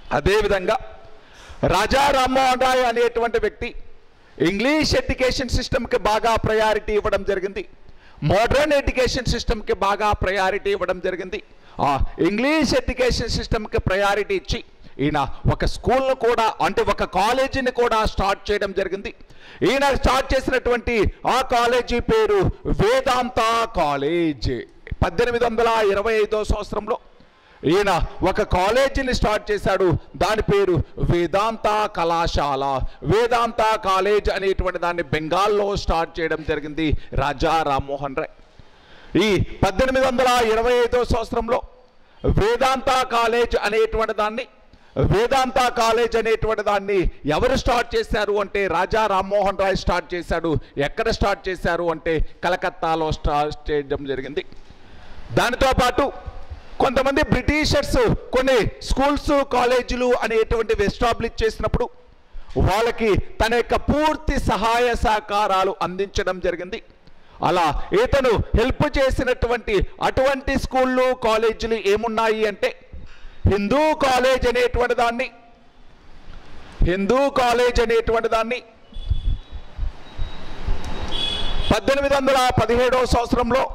అదేవిధంగా రాజా రామ్మోహన్ రాయ్ అనేటువంటి వ్యక్తి ఇంగ్లీష్ ఎడ్యుకేషన్ సిస్టమ్కి బాగా ప్రయారిటీ ఇవ్వడం జరిగింది మోడర్న్ ఎడ్యుకేషన్ సిస్టమ్కి బాగా ప్రయారిటీ ఇవ్వడం జరిగింది ఆ ఇంగ్లీష్ ఎడ్యుకేషన్ సిస్టమ్కి ప్రయారిటీ ఇచ్చి ఈయన ఒక స్కూల్ను కూడా అంటే ఒక కాలేజీని కూడా స్టార్ట్ చేయడం జరిగింది ఈయన స్టార్ట్ చేసినటువంటి ఆ కాలేజీ పేరు వేదాంత కాలేజ్ పద్దెనిమిది వందల ఇరవై ఐదో సంవత్సరంలో ఈయన ఒక కాలేజీని స్టార్ట్ చేశాడు దాని పేరు వేదాంత కళాశాల వేదాంత కాలేజ్ అనేటువంటి దాన్ని బెంగాల్లో స్టార్ట్ చేయడం జరిగింది రాజా రామ్మోహన్ రాయ్ ఈ పద్దెనిమిది వందల ఇరవై ఐదో సంవత్సరంలో వేదాంత కాలేజ్ అనేటువంటి దాన్ని వేదాంత కాలేజ్ అనేటువంటి దాన్ని ఎవరు స్టార్ట్ చేశారు అంటే రాజా రామ్మోహన్ రాయ్ స్టార్ట్ చేశాడు ఎక్కడ స్టార్ట్ చేశారు అంటే కలకత్తాలో స్టార్ట్ చేయడం జరిగింది దానితో పాటు కొంతమంది బ్రిటిషర్స్ కొన్ని స్కూల్స్ కాలేజీలు అనేటువంటివి ఎస్టాబ్లిష్ చేసినప్పుడు వాళ్ళకి తన యొక్క పూర్తి సహాయ సహకారాలు అందించడం జరిగింది అలా ఇతను హెల్ప్ చేసినటువంటి అటువంటి స్కూళ్ళు కాలేజీలు ఏమున్నాయి అంటే హిందూ కాలేజ్ అనేటువంటి దాన్ని హిందూ కాలేజ్ అనేటువంటి దాన్ని పద్దెనిమిది వందల పదిహేడవ సంవత్సరంలో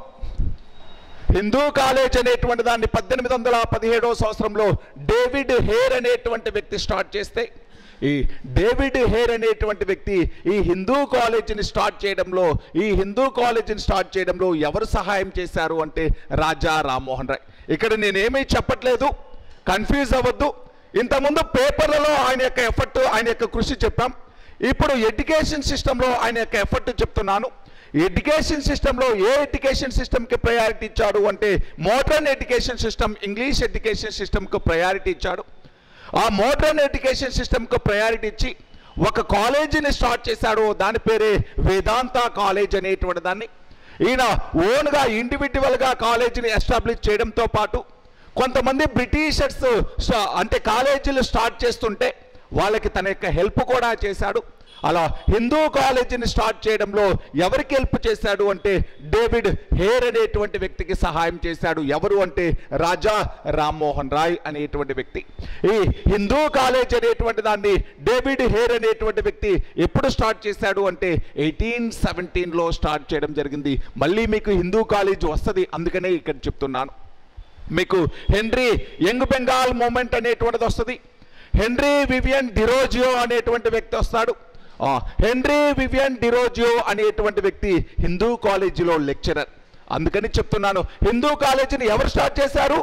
హిందూ కాలేజ్ అనేటువంటి దాన్ని పద్దెనిమిది వందల పదిహేడవ సంవత్సరంలో డేవిడ్ హేర్ అనేటువంటి వ్యక్తి స్టార్ట్ చేస్తే ఈ డేవిడ్ హేర్ అనేటువంటి వ్యక్తి ఈ హిందూ కాలేజీని స్టార్ట్ చేయడంలో ఈ హిందూ కాలేజీని స్టార్ట్ చేయడంలో ఎవరు సహాయం చేశారు అంటే రాజా రామ్మోహన్ రాయ్ ఇక్కడ నేనేమీ చెప్పట్లేదు కన్ఫ్యూజ్ అవ్వద్దు ఇంతకుముందు పేపర్లలో ఆయన యొక్క ఎఫర్ట్ ఆయన యొక్క కృషి చెప్పాం ఇప్పుడు ఎడ్యుకేషన్ సిస్టంలో ఆయన యొక్క ఎఫర్ట్ చెప్తున్నాను ఎడ్యుకేషన్ సిస్టంలో ఏ ఎడ్యుకేషన్ సిస్టమ్కి ప్రయారిటీ ఇచ్చాడు అంటే modern education system English education సిస్టమ్కి ప్రయారిటీ ఇచ్చాడు ఆ మోడర్న్ ఎడ్యుకేషన్ సిస్టమ్కి ప్రయారిటీ ఇచ్చి ఒక కాలేజీని స్టార్ట్ చేశాడు దాని పేరే వేదాంత కాలేజ్ అనేటువంటి దాన్ని ఈయన ఓన్గా ఇండివిజువల్గా కాలేజీని ఎస్టాబ్లిష్ చేయడంతో పాటు కొంతమంది బ్రిటిషర్స్ స్టా- అంటే కాలేజీలు స్టార్ట్ చేస్తుంటే వాళ్ళకి తన యొక్క హెల్ప్ కూడా చేశాడు అలా హిందూ కాలేజీని స్టార్ట్ చేయడంలో ఎవరికి హెల్ప్ చేశాడు అంటే డేవిడ్ హేర్ అనేటువంటి వ్యక్తికి సహాయం చేశాడు ఎవరు అంటే రాజా రామ్మోహన్ రాయ్ అనేటువంటి వ్యక్తి ఈ హిందూ కాలేజ్ అనేటువంటి దాన్ని డేవిడ్ హేర్ అనేటువంటి వ్యక్తి ఎప్పుడు స్టార్ట్ చేశాడు అంటే ఎయిటీన్ సెవెంటీన్లో స్టార్ట్ చేయడం జరిగింది మళ్ళీ మీకు హిందూ కాలేజ్ వస్తుంది అందుకనే ఇక్కడ చెప్తున్నాను మీకు హెన్రీ యంగ్ బెంగాల్ మూమెంట్ అనేటువంటిది వస్తుంది హెన్రీ వివియన్ డిరోజియో అనేటువంటి వ్యక్తి వస్తాడు ఆ, హెన్రీ వివియన్ డిరోజియో అనేటువంటి వ్యక్తి హిందూ కాలేజీలో లెక్చరర్ అందుకని చెప్తున్నాను హిందూ కాలేజీని ఎవరు స్టార్ట్ చేశారు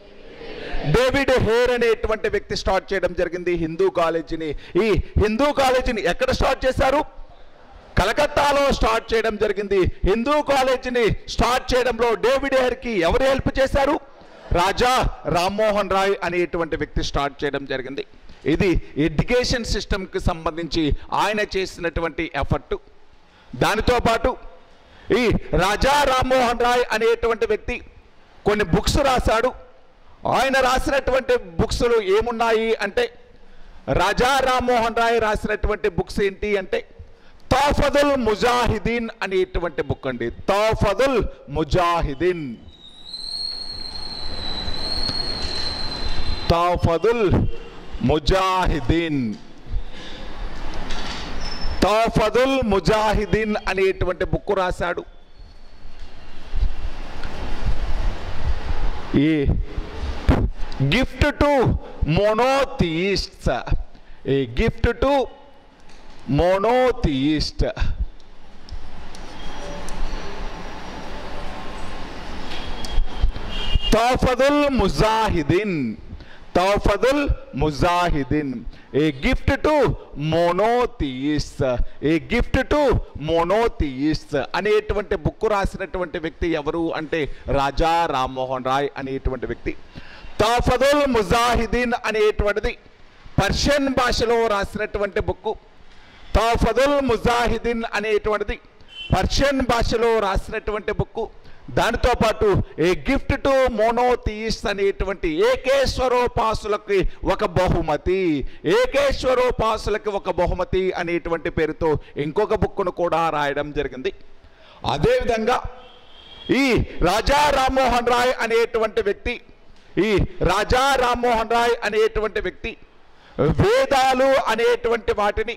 డేవిడ్ హేర్ అనేటువంటి వ్యక్తి స్టార్ట్ చేయడం జరిగింది హిందూ కాలేజీని ఈ హిందూ కాలేజీని ఎక్కడ స్టార్ట్ చేశారు కలకత్తాలో స్టార్ట్ చేయడం జరిగింది హిందూ కాలేజీని స్టార్ట్ చేయడంలో డేవిడ్ హెర్కి ఎవరు హెల్ప్ చేశారు రాజా రామ్మోహన్ రాయ్ అనేటువంటి వ్యక్తి స్టార్ట్ చేయడం జరిగింది ఇది ఎడ్యుకేషన్ సిస్టమ్కి సంబంధించి ఆయన చేసినటువంటి ఎఫర్ట్ దానితో పాటు ఈ రాజా రామ్మోహన్ రాయ్ అనేటువంటి వ్యక్తి కొన్ని బుక్స్ రాశాడు ఆయన రాసినటువంటి బుక్స్లు ఏమున్నాయి అంటే రాజా రామ్మోహన్ రాయ్ రాసినటువంటి బుక్స్ ఏంటి అంటే తాఫదుల్ ముజాహిదీన్ అనేటువంటి బుక్ అండి తాఫదుల్ ముజాహిదీన్ తాఫదుల్ ముజాహిదీన్ తాఫదుల్ ముజాహిదీన్ అనేటువంటి బుక్ రాశాడు ఈ gift to monotheists a gift to monotheist Tuhfatul Mujahideen Tuhfatul Mujahideen a gift to monotheist a gift to monotheist అనేటువంటి బుక్ రాసినటువంటి వ్యక్తి ఎవరు అంటే రాజా రామ్మోహన్ రాయ్ అనేటువంటి వ్యక్తి తాఫదుల్ ముజాహిదీన్ అనేటువంటిది పర్షియన్ భాషలో రాసినటువంటి బుక్ తాఫదుల్ ముజాహిదీన్ అనేటువంటిది పర్షియన్ భాషలో రాసినటువంటి బుక్ దానితో పాటు ఏ గిఫ్ట్ టు మోనోథియిస్ట్ అనేటువంటి ఏకేశ్వరోపాసులకి ఒక బహుమతి ఏకేశ్వరోపాసులకి ఒక బహుమతి అనేటువంటి పేరుతో ఇంకొక బుక్ను కూడా రాయడం జరిగింది అదేవిధంగా ఈ రాజా రామ్మోహన్ రాయ్ అనేటువంటి వ్యక్తి ఈ రాజా రామ్మోహన్ రాయ్ అనేటువంటి వ్యక్తి వేదాలు అనేటువంటి వాటిని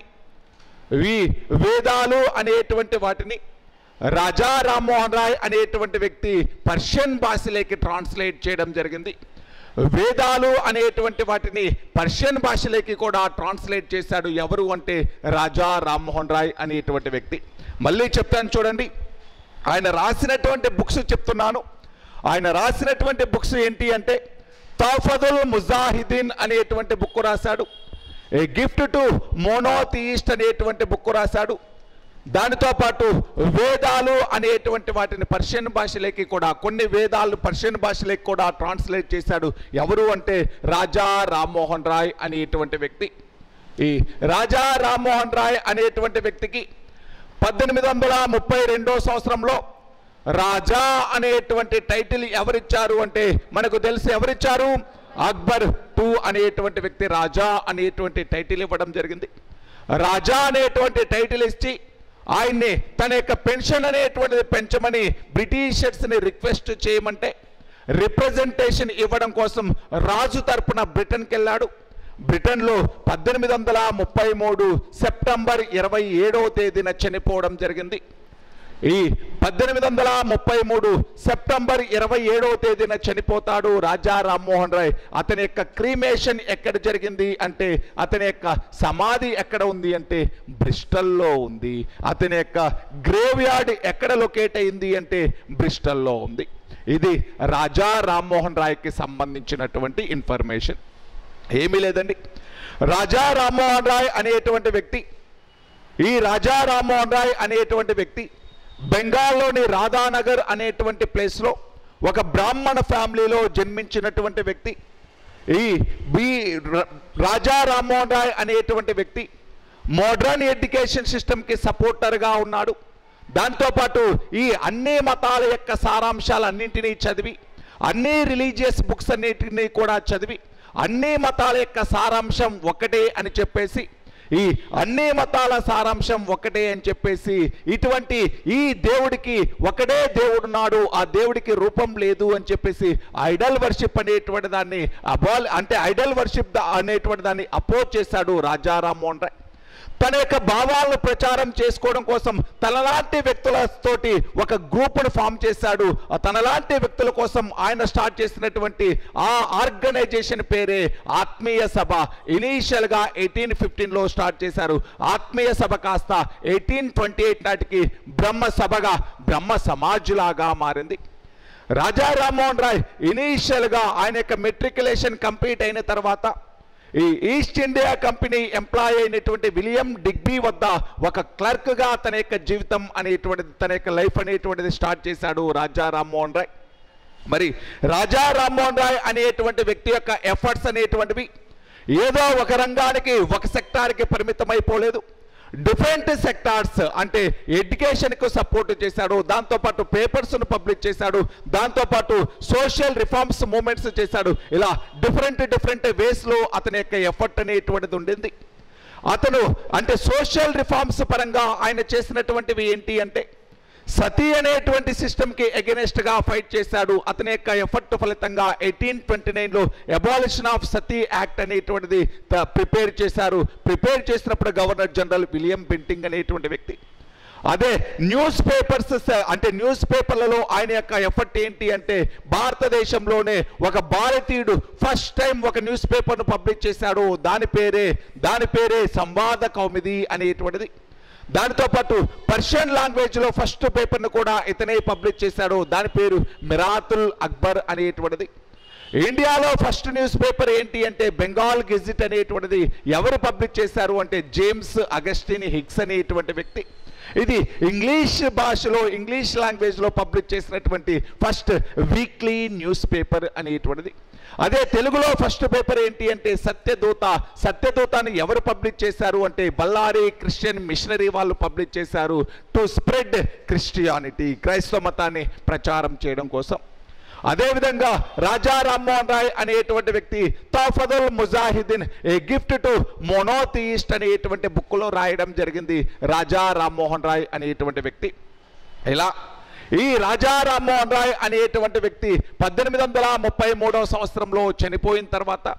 ఈ వేదాలు అనేటువంటి వాటిని రాజా రామ్మోహన్ రాయ్ అనేటువంటి వ్యక్తి పర్షియన్ భాషలోకి ట్రాన్స్లేట్ చేయడం జరిగింది వేదాలు అనేటువంటి వాటిని పర్షియన్ భాషలోకి కూడా ట్రాన్స్లేట్ చేశాడు ఎవరు అంటే రాజా రామ్మోహన్ రాయ్ అనేటువంటి వ్యక్తి మళ్ళీ చెప్తాను చూడండి ఆయన రాసినటువంటి బుక్స్ చెప్తున్నాను ఆయన రాసినటువంటి బుక్స్ ఏంటి అంటే తాఫదుల్ ముజాహిదీన్ అనేటువంటి బుక్ రాశాడు ఏ గిఫ్ట్ టు మోనోథియిస్ట్ అనేటువంటి బుక్ రాశాడు దానితో పాటు వేదాలు అనేటువంటి వాటిని పర్షియన్ భాషలోకి కూడా కొన్ని వేదాలు పర్షియన్ భాషలోకి కూడా ట్రాన్స్లేట్ చేశాడు ఎవరు అంటే రాజా రామ్మోహన్ రాయ్ అనేటువంటి వ్యక్తి ఈ రాజా రామ్మోహన్ రాయ్ అనేటువంటి వ్యక్తికి పద్దెనిమిది వందల ముప్పై రెండో సంవత్సరంలో రాజా అనేటువంటి టైటిల్ ఎవరిచ్చారు అంటే మనకు తెలిసి ఎవరిచ్చారు అక్బర్ టూ అనేటువంటి వ్యక్తి రాజా అనేటువంటి టైటిల్ ఇవ్వడం జరిగింది రాజా అనేటువంటి టైటిల్ ఇచ్చి ఆయన్ని తన యొక్క పెన్షన్ అనేటువంటిది పెంచమని బ్రిటిషర్స్ని రిక్వెస్ట్ చేయమంటే రిప్రజెంటేషన్ ఇవ్వడం కోసం రాజు తరపున బ్రిటన్కి వెళ్ళాడు బ్రిటన్లో పద్దెనిమిది వందల ముప్పై మూడు సెప్టెంబర్ ఇరవై ఏడవ తేదీన చనిపోవడం జరిగింది ఈ పద్దెనిమిది వందల ముప్పై మూడు సెప్టెంబర్ ఇరవై ఏడవ తేదీన చనిపోతాడు రాజా రామ్మోహన్ రాయ్ అతని యొక్క క్రీమేషన్ ఎక్కడ జరిగింది అంటే అతని యొక్క సమాధి ఎక్కడ ఉంది అంటే బ్రిస్టల్లో ఉంది అతని యొక్క గ్రేవ్ యార్డ్ ఎక్కడ లొకేట్ అయింది అంటే బ్రిస్టల్లో ఉంది ఇది రాజా రామ్మోహన్ రాయ్కి సంబంధించినటువంటి ఇన్ఫర్మేషన్ ఏమీ లేదండి రాజా రామ్మోహన్ రాయ్ అనేటువంటి వ్యక్తి ఈ రాజా రామ్మోహన్ రాయ్ అనేటువంటి వ్యక్తి బెంగాల్లోని రాధానగర్ అనేటువంటి ప్లేస్లో ఒక బ్రాహ్మణ ఫ్యామిలీలో జన్మించినటువంటి వ్యక్తి ఈ బి ర- రాజా రామ్మోహన్ రాయ్ అనేటువంటి వ్యక్తి మోడర్న్ ఎడ్యుకేషన్ సిస్టమ్కి సపోర్టర్గా ఉన్నాడు దాంతోపాటు ఈ అన్ని మతాల యొక్క సారాంశాలన్నింటినీ చదివి అన్ని రిలీజియస్ బుక్స్ అన్నింటినీ కూడా చదివి అన్ని మతాల యొక్క సారాంశం ఒకటే అని చెప్పేసి ఈ అన్ని మతాల సారాంశం ఒకటే అని చెప్పేసి ఇటువంటి ఈ దేవుడికి ఒకటే దేవుడున్నాడు ఆ దేవుడికి రూపం లేదు అని చెప్పేసి ఐడల్ వర్షిప్ అనేటువంటి దాన్ని అబాల్ అంటే ఐడల్ వర్షిప్ అనేటువంటి దాన్ని అపోజ్ చేశాడు రాజా రామ్మోహన్ రాయ్ తన యొక్క భావాలను ప్రచారం చేసుకోవడం కోసం తనలాంటి వ్యక్తులతోటి ఒక గ్రూప్ను ఫామ్ చేశాడు ఆ తనలాంటి వ్యక్తుల కోసం ఆయన స్టార్ట్ చేసినటువంటి ఆ ఆర్గనైజేషన్ పేరే ఆత్మీయ సభ ఇనీషియల్గా ఎయిటీన్ ఫిఫ్టీన్లో స్టార్ట్ చేశారు ఆత్మీయ సభ కాస్త ఎయిటీన్ ట్వంటీ ఎయిట్ నాటికి బ్రహ్మ సభగా బ్రహ్మ సమాజ్ లాగా మారింది రాజా రామ్మోహన్ రాయ్ ఇనీషియల్గా ఆయన యొక్క మెట్రికులేషన్ కంప్లీట్ అయిన తర్వాత ఈ ఈస్ట్ ఇండియా కంపెనీ ఎంప్లాయ్ అయినటువంటి విలియం డిగ్బీ వద్ద ఒక క్లర్క్గా తన యొక్క జీవితం అనేటువంటిది తన యొక్క లైఫ్ అనేటువంటిది స్టార్ట్ చేశాడు రాజా రామ్మోహన్ రాయ్ మరి రాజా రామ్మోహన్ రాయ్ అనేటువంటి వ్యక్తి యొక్క ఎఫర్ట్స్ అనేటువంటివి ఏదో ఒక రంగానికి ఒక సెక్టార్కి పరిమితమైపోలేదు డిఫరెంట్ సెక్టార్స్ అంటే ఎడ్యుకేషన్కు సపోర్ట్ చేశాడు దాంతోపాటు పేపర్స్ను పబ్లిష్ చేశాడు దాంతోపాటు సోషల్ రిఫార్మ్స్ మూమెంట్స్ చేశాడు ఇలా డిఫరెంట్ డిఫరెంట్ వేస్లో అతని యొక్క ఎఫర్ట్ అనేటువంటిది ఉండింది అతను అంటే సోషల్ రిఫార్మ్స్ పరంగా ఆయన చేసినటువంటివి ఏంటి అంటే సతీ అనేటువంటి సిస్టమ్కి గా ఫైట్ చేశాడు అతని యొక్క ఎఫర్ట్ ఫలితంగా ఎయిటీన్ ట్వంటీ నైన్లో అబాలిషన్ ఆఫ్ సతీ యాక్ట్ అనేటువంటిది ప్రిపేర్ చేశారు ప్రిపేర్ చేసినప్పుడు గవర్నర్ జనరల్ విలియం బెంటింగ్ అనేటువంటి వ్యక్తి అదే న్యూస్ పేపర్స్ అంటే న్యూస్ పేపర్లలో ఆయన యొక్క ఎఫర్ట్ ఏంటి అంటే భారతదేశంలోనే ఒక భారతీయుడు ఫస్ట్ టైం ఒక న్యూస్ పేపర్ను పబ్లిష్ చేశాడు దాని పేరే దాని పేరే సంవాద కౌమిది అనేటువంటిది దానితో పాటు పర్షియన్ లాంగ్వేజ్లో ఫస్ట్ పేపర్ను కూడా ఇతనే పబ్లిష్ చేశాడు దాని పేరు మిరాతుల్ అక్బర్ అనేటువంటిది ఇండియాలో ఫస్ట్ న్యూస్ పేపర్ ఏంటి అంటే బెంగాల్ గెజిట్ అనేటువంటిది ఎవరు పబ్లిష్ చేశారు అంటే జేమ్స్ అగస్టిన్ హిగ్స్ అనేటువంటి వ్యక్తి ఇది ఇంగ్లీష్ భాషలో ఇంగ్లీష్ లాంగ్వేజ్లో పబ్లిష్ చేసినటువంటి ఫస్ట్ వీక్లీ న్యూస్ పేపర్ అనేటువంటిది అదే తెలుగులో ఫస్ట్ పేపర్ ఏంటి అంటే సత్యదూత సత్యదూతని ఎవరు పబ్లిష్ చేశారు అంటే బళ్ళారి క్రిస్టియన్ మిషనరీ వాళ్ళు పబ్లిష్ చేశారు టు స్ప్రెడ్ క్రిస్టియానిటీ క్రైస్తవ మతాన్ని ప్రచారం చేయడం కోసం అదేవిధంగా రాజా రామ్మోహన్ రాయ్ అనేటువంటి వ్యక్తి Tuhfatul Mujahideen a gift to monotheist అనేటువంటి బుక్లో రాయడం జరిగింది రాజా రామ్మోహన్ రాయ్ అనేటువంటి వ్యక్తి ఇలా ఈ రాజా రామ్మోహన్ రాయ్ అనేటువంటి వ్యక్తి పద్దెనిమిది వందల ముప్పై మూడవ సంవత్సరంలో చనిపోయిన తర్వాత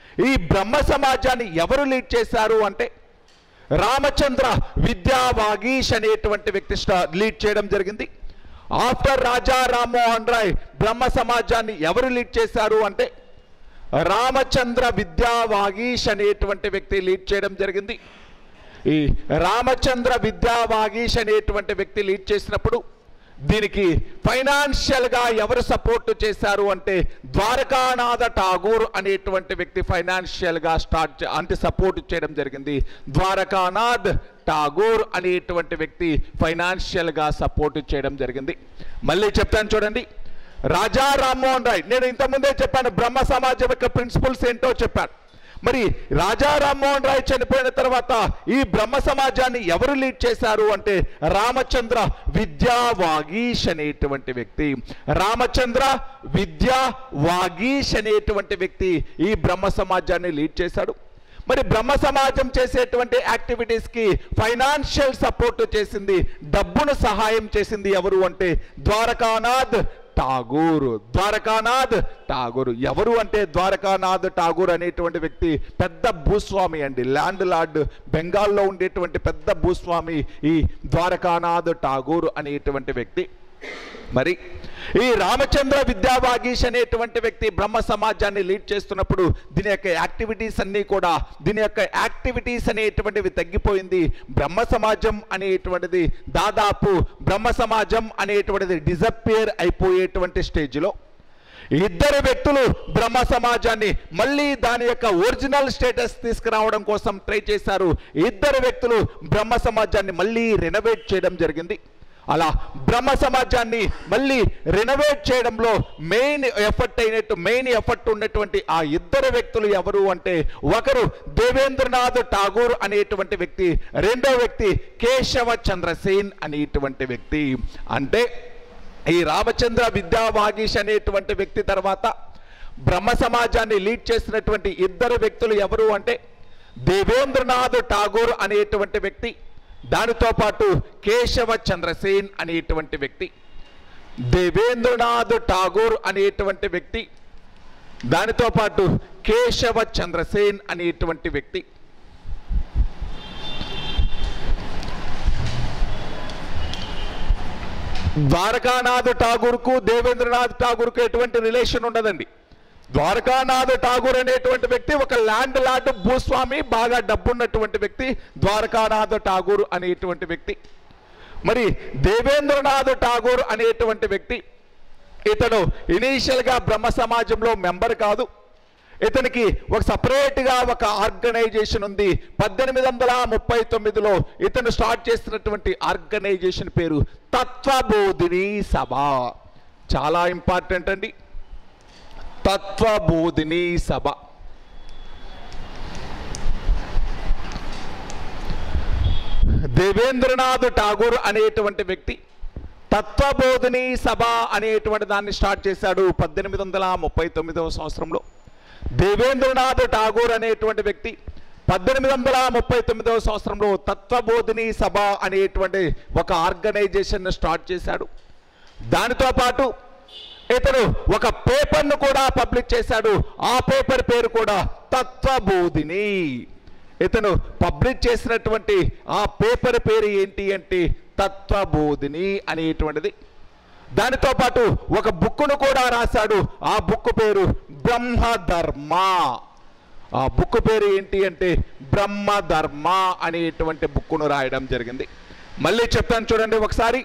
ఈ బ్రహ్మ సమాజాన్ని ఎవరు లీడ్ చేశారు అంటే రామచంద్ర విద్యా వాగీష్ అనేటువంటి వ్యక్తి స్టా- లీడ్ చేయడం జరిగింది ఆఫ్టర్ రాజా రామ్మోహన్ రాయ్ బ్రహ్మ సమాజాన్ని ఎవరు లీడ్ చేశారు అంటే రామచంద్ర విద్యా వాగీష్ అనేటువంటి వ్యక్తి లీడ్ చేయడం జరిగింది ఈ రామచంద్ర విద్యా వాగీష్ అనేటువంటి వ్యక్తి లీడ్ చేసినప్పుడు దీనికి ఫైనాన్షియల్ గా ఎవరు సపోర్ట్ చేశారు అంటే ద్వారకానాథ ఠాగూర్ అనేటువంటి వ్యక్తి ఫైనాన్షియల్ గా స్టార్ట్ చే- అంటే సపోర్ట్ చేయడం జరిగింది ద్వారకానాథ్ ఠాగూర్ అనేటువంటి వ్యక్తి ఫైనాన్షియల్ గా సపోర్ట్ చేయడం జరిగింది మళ్ళీ చెప్తాను చూడండి రాజా రామ్మోహన్ రాయ్ నేను ఇంతకుముందే చెప్పాను బ్రహ్మ సమాజం యొక్క ప్రిన్సిపల్స్ ఏంటో చెప్పాను మరి రాజా రామ్మోహన్ రాయ్ చనిపోయిన తర్వాత ఈ బ్రహ్మ సమాజాన్ని ఎవరు లీడ్ చేశారు అంటే రామచంద్ర విద్యా వాగీష్ అనేటువంటి వ్యక్తి రామచంద్ర విద్యా వాగీష్ అనేటువంటి వ్యక్తి ఈ బ్రహ్మ సమాజాన్ని లీడ్ చేశాడు మరి బ్రహ్మ సమాజం చేసేటువంటి యాక్టివిటీస్ కి ఫైనాన్షియల్ సపోర్ట్ చేసింది డబ్బును సహాయం చేసింది ఎవరు అంటే ద్వారకానాథ్ ఠాగూర్ ద్వారకానాథ్ ఠాగూర్ ఎవరు అంటే ద్వారకానాథ్ ఠాగూర్ అనేటువంటి వ్యక్తి పెద్ద భూస్వామి అండి ల్యాండ్ లార్డ్ బెంగాల్లో ఉండేటువంటి పెద్ద భూస్వామి ఈ ద్వారకానాథ్ ఠాగూర్ అనేటువంటి వ్యక్తి మరి ఈ రామచంద్ర విద్యావాగీష్ అనేటువంటి వ్యక్తి బ్రహ్మ సమాజాన్ని లీడ్ చేస్తున్నప్పుడు దీని యొక్క యాక్టివిటీస్ అన్నీ కూడా దీని యొక్క యాక్టివిటీస్ అనేటువంటివి తగ్గిపోయింది బ్రహ్మ సమాజం అనేటువంటిది దాదాపు బ్రహ్మ సమాజం అనేటువంటిది డిజపియర్ అయిపోయేటువంటి స్టేజ్లో ఇద్దరు వ్యక్తులు బ్రహ్మ సమాజాన్ని మళ్ళీ దాని యొక్క ఒరిజినల్ స్టేటస్ తీసుకురావడం కోసం ట్రై చేశారు ఇద్దరు వ్యక్తులు బ్రహ్మ సమాజాన్ని మళ్ళీ రెనోవేట్ చేయడం జరిగింది అలా బ్రహ్మ సమాజాన్ని మళ్ళీ రెనోవేట్ చేయడంలో మెయిన్ ఎఫర్ట్ అయినట్టు మెయిన్ ఎఫర్ట్ ఉన్నటువంటి ఆ ఇద్దరు వ్యక్తులు ఎవరు అంటే ఒకరు దేవేంద్రనాథ్ ఠాగూర్ అనేటువంటి వ్యక్తి రెండో వ్యక్తి కేశవ చంద్రసేన్ అనేటువంటి వ్యక్తి అంటే ఈ రామచంద్ర విద్యా వాగీష్ అనేటువంటి వ్యక్తి తర్వాత బ్రహ్మ సమాజాన్ని లీడ్ చేసినటువంటి ఇద్దరు వ్యక్తులు ఎవరు అంటే దేవేంద్రనాథ్ ఠాగూర్ అనేటువంటి వ్యక్తి దానితో పాటు కేశవ చంద్రసేన్ అనేటువంటి వ్యక్తి దేవేంద్రనాథ్ ఠాగూర్ అనేటువంటి వ్యక్తి దానితో పాటు కేశవ చంద్రసేన్ అనేటువంటి వ్యక్తి ద్వారకానాథ్ ఠాగూర్కు దేవేంద్రనాథ్ ఠాగూర్కు ఎటువంటి రిలేషన్ ఉండదండి ద్వారకానాథ్ ఠాగూర్ అనేటువంటి వ్యక్తి ఒక ల్యాండ్ లార్డ్ భూస్వామి బాగా డబ్బున్నటువంటి వ్యక్తి ద్వారకానాథ్ ఠాగూర్ అనేటువంటి వ్యక్తి మరి దేవేంద్రనాథ్ ఠాగూర్ అనేటువంటి వ్యక్తి ఇతను ఇనీషియల్గా బ్రహ్మ సమాజంలో మెంబర్ కాదు ఇతనికి ఒక సపరేట్గా ఒక ఆర్గనైజేషన్ ఉంది పద్దెనిమిది వందల ముప్పై తొమ్మిదిలో ఇతను స్టార్ట్ చేసినటువంటి ఆర్గనైజేషన్ పేరు తత్వబోధిని సభ చాలా ఇంపార్టెంట్ అండి తత్వబోధిని సభ దేవేంద్రనాథ్ ఠాగూర్ అనేటువంటి వ్యక్తి తత్వబోధిని సభ అనేటువంటి దాన్ని స్టార్ట్ చేశాడు పద్దెనిమిది వందల ముప్పై తొమ్మిదవ సంవత్సరంలో దేవేంద్రనాథ్ ఠాగూర్ అనేటువంటి వ్యక్తి పద్దెనిమిది వందల ముప్పై తొమ్మిదవ సంవత్సరంలో తత్వబోధిని సభ అనేటువంటి ఒక ఆర్గనైజేషన్ స్టార్ట్ చేశాడు దానితో పాటు ఇతను ఒక పేపర్ను కూడా పబ్లిష్ చేశాడు ఆ పేపర్ పేరు కూడా తత్వబోధిని ఇతను పబ్లిష్ చేసినటువంటి ఆ పేపర్ పేరు ఏంటి అంటే తత్వబోధిని అనేటువంటిది దానితో పాటు ఒక బుక్కును కూడా రాశాడు ఆ బుక్ పేరు బ్రహ్మధర్మ ఆ బుక్ పేరు ఏంటి అంటే బ్రహ్మధర్మ అనేటువంటి బుక్కును రాయడం జరిగింది మళ్ళీ చెప్తాను చూడండి ఒకసారి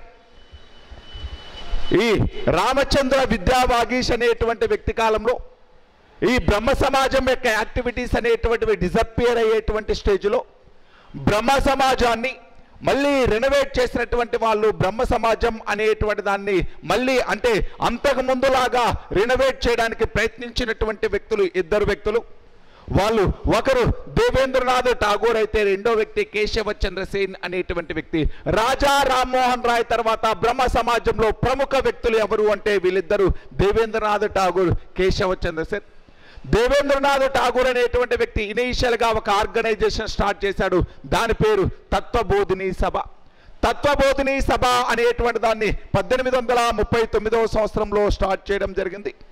ఈ రామచంద్ర విద్యా వాగీష్ అనేటువంటి వ్యక్తి కాలంలో ఈ బ్రహ్మ సమాజం యొక్క యాక్టివిటీస్ అనేటువంటివి డిజపియర్ అయ్యేటువంటి స్టేజ్లో బ్రహ్మ సమాజాన్ని మళ్ళీ రెనోవేట్ చేసినటువంటి వాళ్ళు బ్రహ్మ సమాజం అనేటువంటి దాన్ని మళ్ళీ అంటే అంతకు ముందులాగా రెనోవేట్ చేయడానికి ప్రయత్నించినటువంటి వ్యక్తులు ఇద్దరు వ్యక్తులు వాళ్ళు ఒకరు దేవేంద్రనాథ్ ఠాగూర్ అయితే రెండో వ్యక్తి కేశవ చంద్రసేన్ అనేటువంటి వ్యక్తి రాజా రామ్మోహన్ రాయ్ తర్వాత బ్రహ్మ సమాజంలో ప్రముఖ వ్యక్తులు ఎవరు అంటే వీళ్ళిద్దరు దేవేంద్రనాథ్ ఠాగూర్ కేశవ చంద్రసేన్ దేవేంద్రనాథ్ ఠాగూర్ అనేటువంటి వ్యక్తి ఇనీషియల్ గా ఒక ఆర్గనైజేషన్ స్టార్ట్ చేశాడు దాని పేరు తత్వబోధిని సభ తత్వబోధిని సభ అనేటువంటి దాన్ని పద్దెనిమిది వందల ముప్పై తొమ్మిదవ సంవత్సరంలో స్టార్ట్ చేయడం జరిగింది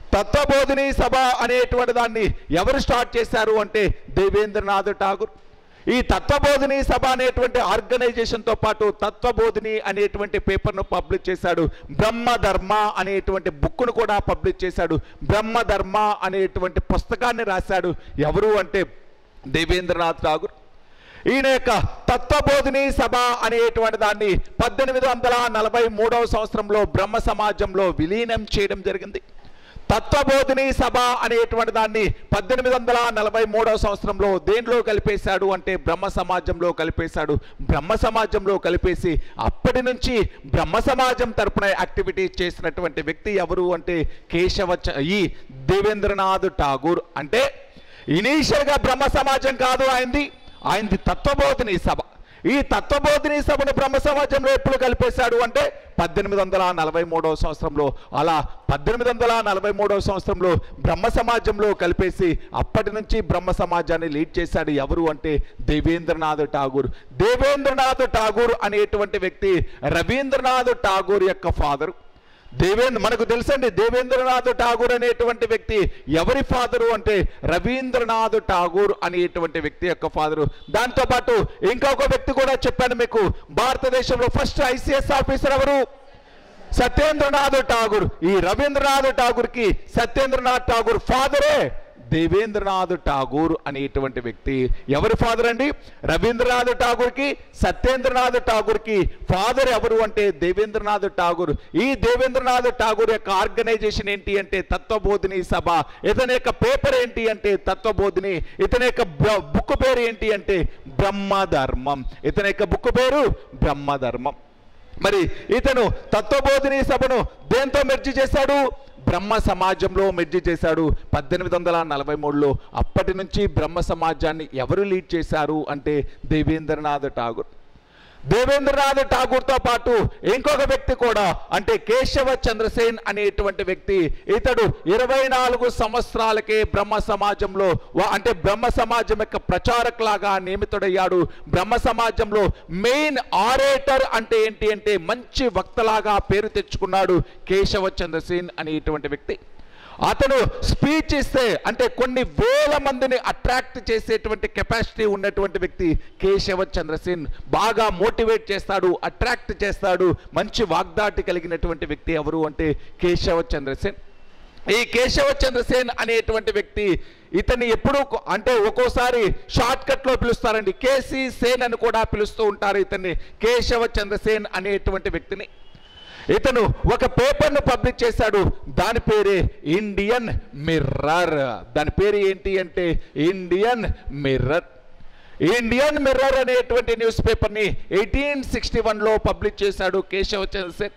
తత్వబోధిని సభ అనేటువంటి దాన్ని ఎవరు స్టార్ట్ చేశారు అంటే దేవేంద్రనాథ్ ఠాగూర్ ఈ తత్వబోధిని సభ అనేటువంటి ఆర్గనైజేషన్తో పాటు తత్వబోధిని అనేటువంటి పేపర్ను పబ్లిష్ చేశాడు బ్రహ్మధర్మ అనేటువంటి బుక్ను కూడా పబ్లిష్ చేశాడు బ్రహ్మధర్మ అనేటువంటి పుస్తకాన్ని రాశాడు ఎవరు అంటే దేవేంద్రనాథ్ ఠాగూర్ ఈయన యొక్క తత్వబోధిని సభ అనేటువంటి దాన్ని పద్దెనిమిది వందల నలభై మూడవ సంవత్సరంలో బ్రహ్మ సమాజంలో విలీనం చేయడం జరిగింది తత్వబోధిని సభ అనేటువంటి దాన్ని పద్దెనిమిది వందల నలభై మూడవ సంవత్సరంలో దేంట్లో కలిపేశాడు అంటే బ్రహ్మ సమాజంలో కలిపేశాడు బ్రహ్మ సమాజంలో కలిపేసి అప్పటి నుంచి బ్రహ్మ సమాజం తరపున యాక్టివిటీ చేసినటువంటి వ్యక్తి ఎవరు అంటే కేశవ చ- ఈ దేవేంద్రనాథ్ ఠాగూర్ అంటే ఇనీషియల్గా బ్రహ్మ సమాజం కాదు ఆయనది ఆయనది తత్వబోధిని సభ ఈ తత్వబోధిని సభను బ్రహ్మ సమాజంలో ఎప్పుడు కలిపేశాడు అంటే పద్దెనిమిది వందల నలభై మూడవ సంవత్సరంలో అలా పద్దెనిమిది వందల నలభై మూడవ సంవత్సరంలో బ్రహ్మ సమాజంలో కలిపేసి అప్పటి నుంచి బ్రహ్మ సమాజాన్ని లీడ్ చేశాడు ఎవరు అంటే దేవేంద్రనాథ్ ఠాగూర్ దేవేంద్రనాథ్ ఠాగూర్ అనేటువంటి వ్యక్తి రవీంద్రనాథ్ ఠాగూర్ యొక్క ఫాదరు దేవేంద్ర మనకు తెలుసండి దేవేంద్రనాథ్ ఠాగూర్ అనేటువంటి వ్యక్తి ఎవరి ఫాదరు అంటే రవీంద్రనాథ్ ఠాగూర్ అనేటువంటి వ్యక్తి యొక్క ఫాదరు దాంతో పాటు ఇంకొక వ్యక్తి కూడా చెప్పాను మీకు భారతదేశంలో ఫస్ట్ ఐసిఎస్ ఆఫీసర్ ఎవరు సత్యేంద్రనాథ్ ఠాగూర్ ఈ రవీంద్రనాథ్ ఠాగూర్ కి సత్యేంద్రనాథ్ ఠాగూర్ ఫాదరే దేవేంద్రనాథ్ ఠాగూర్ అనేటువంటి వ్యక్తి ఎవరి ఫాదర్ అండి రవీంద్రనాథ్ ఠాగూర్ కి సత్యేంద్రనాథ్ ఠాగూర్ కి ఫాదర్ ఎవరు అంటే దేవేంద్రనాథ్ ఠాగూర్ ఈ దేవేంద్రనాథ్ ఠాగూర్ యొక్క ఆర్గనైజేషన్ ఏంటి అంటే తత్వబోధిని సభ ఇతని యొక్క పేపర్ ఏంటి అంటే తత్వబోధిని ఇతని యొక్క బుక్ పేరు ఏంటి అంటే బ్రహ్మధర్మం ఇతని యొక్క బుక్ పేరు బ్రహ్మధర్మం మరి ఇతను తత్వబోధిని సభను దేంతో మెర్జి చేశాడు బ్రహ్మ సమాజంలో మెర్జి చేశాడు పద్దెనిమిది వందల నలభై మూడులో అప్పటి నుంచి బ్రహ్మ సమాజాన్ని ఎవరు లీడ్ చేశారు అంటే దేవేంద్రనాథ్ ఠాగూర్ దేవేంద్రనాథ్ ఠాగూర్తో పాటు ఇంకొక వ్యక్తి కూడా అంటే కేశవ చంద్రసేన్ అనేటువంటి వ్యక్తి ఇతడు ఇరవై నాలుగు సంవత్సరాలకే బ్రహ్మ సమాజంలో వా- అంటే బ్రహ్మ సమాజం యొక్క ప్రచారకులాగా నియమితుడయ్యాడు బ్రహ్మ సమాజంలో మెయిన్ ఆరేటర్ అంటే ఏంటి అంటే మంచి వక్తలాగా పేరు తెచ్చుకున్నాడు కేశవ చంద్రసేన్ అనేటువంటి వ్యక్తి అతను స్పీచ్ ఇస్తే అంటే కొన్ని వేల మందిని అట్రాక్ట్ చేసేటువంటి కెపాసిటీ ఉన్నటువంటి వ్యక్తి కేశవ చంద్రసేన్ బాగా మోటివేట్ చేస్తాడు అట్రాక్ట్ చేస్తాడు మంచి వాగ్దాటి కలిగినటువంటి వ్యక్తి ఎవరు అంటే కేశవ చంద్రసేన్ ఈ కేశవ చంద్రసేన్ అనేటువంటి వ్యక్తి ఇతన్ని ఎప్పుడూ కొ- అంటే ఒక్కోసారి షార్ట్ కట్ లో పిలుస్తారండి కేసీ సేన్ అని కూడా పిలుస్తూ ఉంటారు ఇతన్ని కేశవ చంద్రసేన్ అనేటువంటి వ్యక్తిని ఇతను ఒక పేపర్ను పబ్లిష్ చేశాడు దాని పేరే ఇండియన్ మిర్రర్ దాని పేరు ఏంటి అంటే ఇండియన్ మిర్రర్ ఇండియన్ మిర్రర్ అనేటువంటి న్యూస్ పేపర్ని ఎయిటీన్ సిక్స్టీ వన్లో పబ్లిష్ చేశాడు కేశవ చంద్రసేన్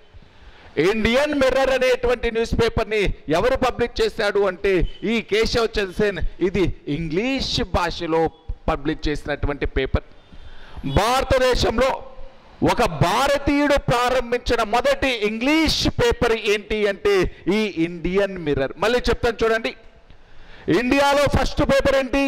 ఇండియన్ మిర్రర్ అనేటువంటి న్యూస్ పేపర్ని ఎవరు పబ్లిష్ చేశాడు అంటే ఈ కేశవ్ చంద్రసేన్ ఇది ఇంగ్లీష్ భాషలో పబ్లిష్ చేసినటువంటి పేపర్ భారతదేశంలో ఒక భారతీయుడు ప్రారంభించిన మొదటి ఇంగ్లీష్ పేపర్ ఏంటి అంటే ఈ ఇండియన్ మిర్రర్ మళ్ళీ చెప్తాను చూడండి ఇండియాలో ఫస్ట్ పేపర్ ఏంటి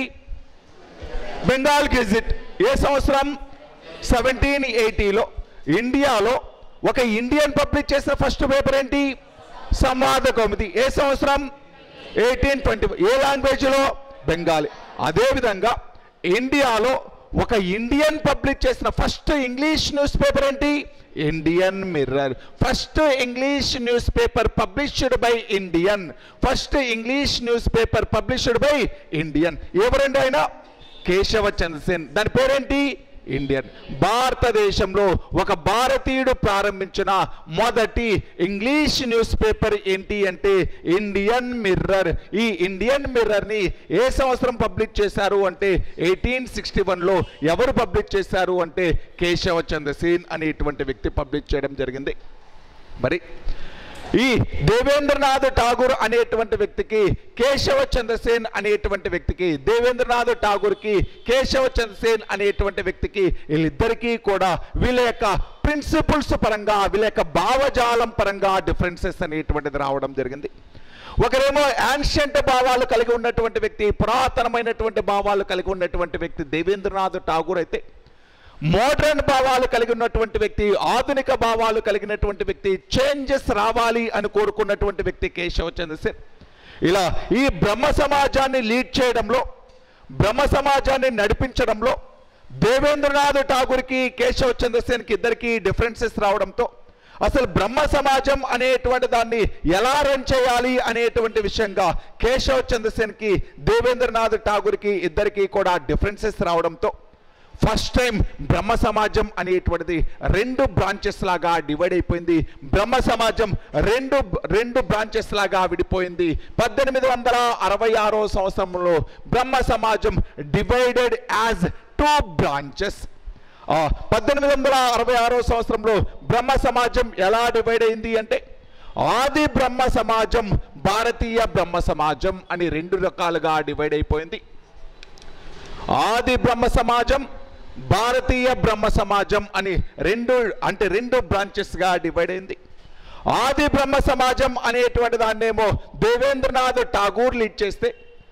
బెంగాల్ గెజిట్ ఏ సంవత్సరం సెవెంటీన్ ఎయిటీలో ఇండియాలో ఒక ఇండియన్ పబ్లిష్ చేసిన ఫస్ట్ పేపర్ ఏంటి సంవాద కౌముది ఏ సంవత్సరం ఎయిటీన్ ట్వంటీ ఏ లాంగ్వేజ్లో బెంగాలీ అదేవిధంగా ఇండియాలో ఒక ఇండియన్ పబ్లిష్ చేసిన ఫస్ట్ ఇంగ్లీష్ న్యూస్ పేపర్ ఏంటి Indian Mirror first English newspaper published by Indian first English newspaper published by Indian ఎవరండి ఆయన కేశవ చంద్రసేన్ దాని పేరేంటి ఇండియన్ భారతదేశంలో ఒక భారతీయుడు ప్రారంభించిన మొదటి ఇంగ్లీష్ న్యూస్ పేపర్ ఏంటి అంటే ఇండియన్ మిర్రర్ ఈ ఇండియన్ మిర్రర్ని ఏ సంవత్సరం పబ్లిష్ చేశారు అంటే ఎయిటీన్ సిక్స్టీ వన్లో ఎవరు పబ్లిష్ చేశారు అంటే కేశవ చంద్రసేన్ అనేటువంటి వ్యక్తి పబ్లిష్ చేయడం జరిగింది మరి ఈ దేవేంద్రనాథ్ ఠాగూర్ అనేటువంటి వ్యక్తికి కేశవ చంద్రసేన్ అనేటువంటి వ్యక్తికి దేవేంద్రనాథ్ ఠాగూర్కి కేశవ చంద్రసేన్ అనేటువంటి వ్యక్తికి వీళ్ళిద్దరికీ కూడా వీళ్ళ యొక్క ప్రిన్సిపల్స్ పరంగా వీళ్ళ యొక్క భావజాలం పరంగా డిఫరెన్సెస్ అనేటువంటిది రావడం జరిగింది ఒకరేమో యాన్షియంట్ భావాలు కలిగి ఉన్నటువంటి వ్యక్తి పురాతనమైనటువంటి భావాలు కలిగి ఉన్నటువంటి వ్యక్తి దేవేంద్రనాథ్ ఠాగూర్ అయితే మోడర్న్ భావాలు కలిగి ఉన్నటువంటి వ్యక్తి ఆధునిక భావాలు కలిగినటువంటి వ్యక్తి చేంజెస్ రావాలి అని కోరుకున్నటువంటి వ్యక్తి కేశవ చంద్రసేన్ ఇలా ఈ బ్రహ్మ సమాజాన్ని లీడ్ చేయడంలో బ్రహ్మ సమాజాన్ని నడిపించడంలో దేవేంద్రనాథ్ ఠాగూర్కి కేశవ్ చంద్రసేన్కి ఇద్దరికి డిఫరెన్సెస్ రావడంతో అసలు బ్రహ్మ సమాజం అనేటువంటి దాన్ని ఎలా రన్ చేయాలి అనేటువంటి విషయంగా కేశవ్ చంద్రసేన్కి దేవేంద్రనాథ్ ఠాగూర్కి ఇద్దరికి కూడా డిఫరెన్సెస్ రావడంతో ఫస్ట్ టైం బ్రహ్మ సమాజం అనేటువంటిది రెండు బ్రాంచెస్ లాగా డివైడ్ అయిపోయింది బ్రహ్మ సమాజం రెండు రెండు బ్రాంచెస్ లాగా విడిపోయింది పద్దెనిమిది వందల అరవై ఆరో సంవత్సరంలో బ్రహ్మ సమాజం డివైడెడ్ యాజ్ టూ బ్రాంచెస్ పద్దెనిమిది వందల అరవై ఆరో సంవత్సరంలో బ్రహ్మ సమాజం ఎలా డివైడ్ అయింది అంటే ఆది బ్రహ్మ సమాజం భారతీయ బ్రహ్మ సమాజం అని రెండు రకాలుగా డివైడ్ అయిపోయింది ఆది బ్రహ్మ సమాజం భారతీయ బ్రహ్మ సమాజం అని రెండు అంటే రెండు బ్రాంచెస్గా డివైడ్ అయింది ఆది బ్రహ్మ సమాజం అనేటువంటి దాన్నేమో దేవేంద్రనాథ్ ఠాగూర్ లీడ్ చేస్తే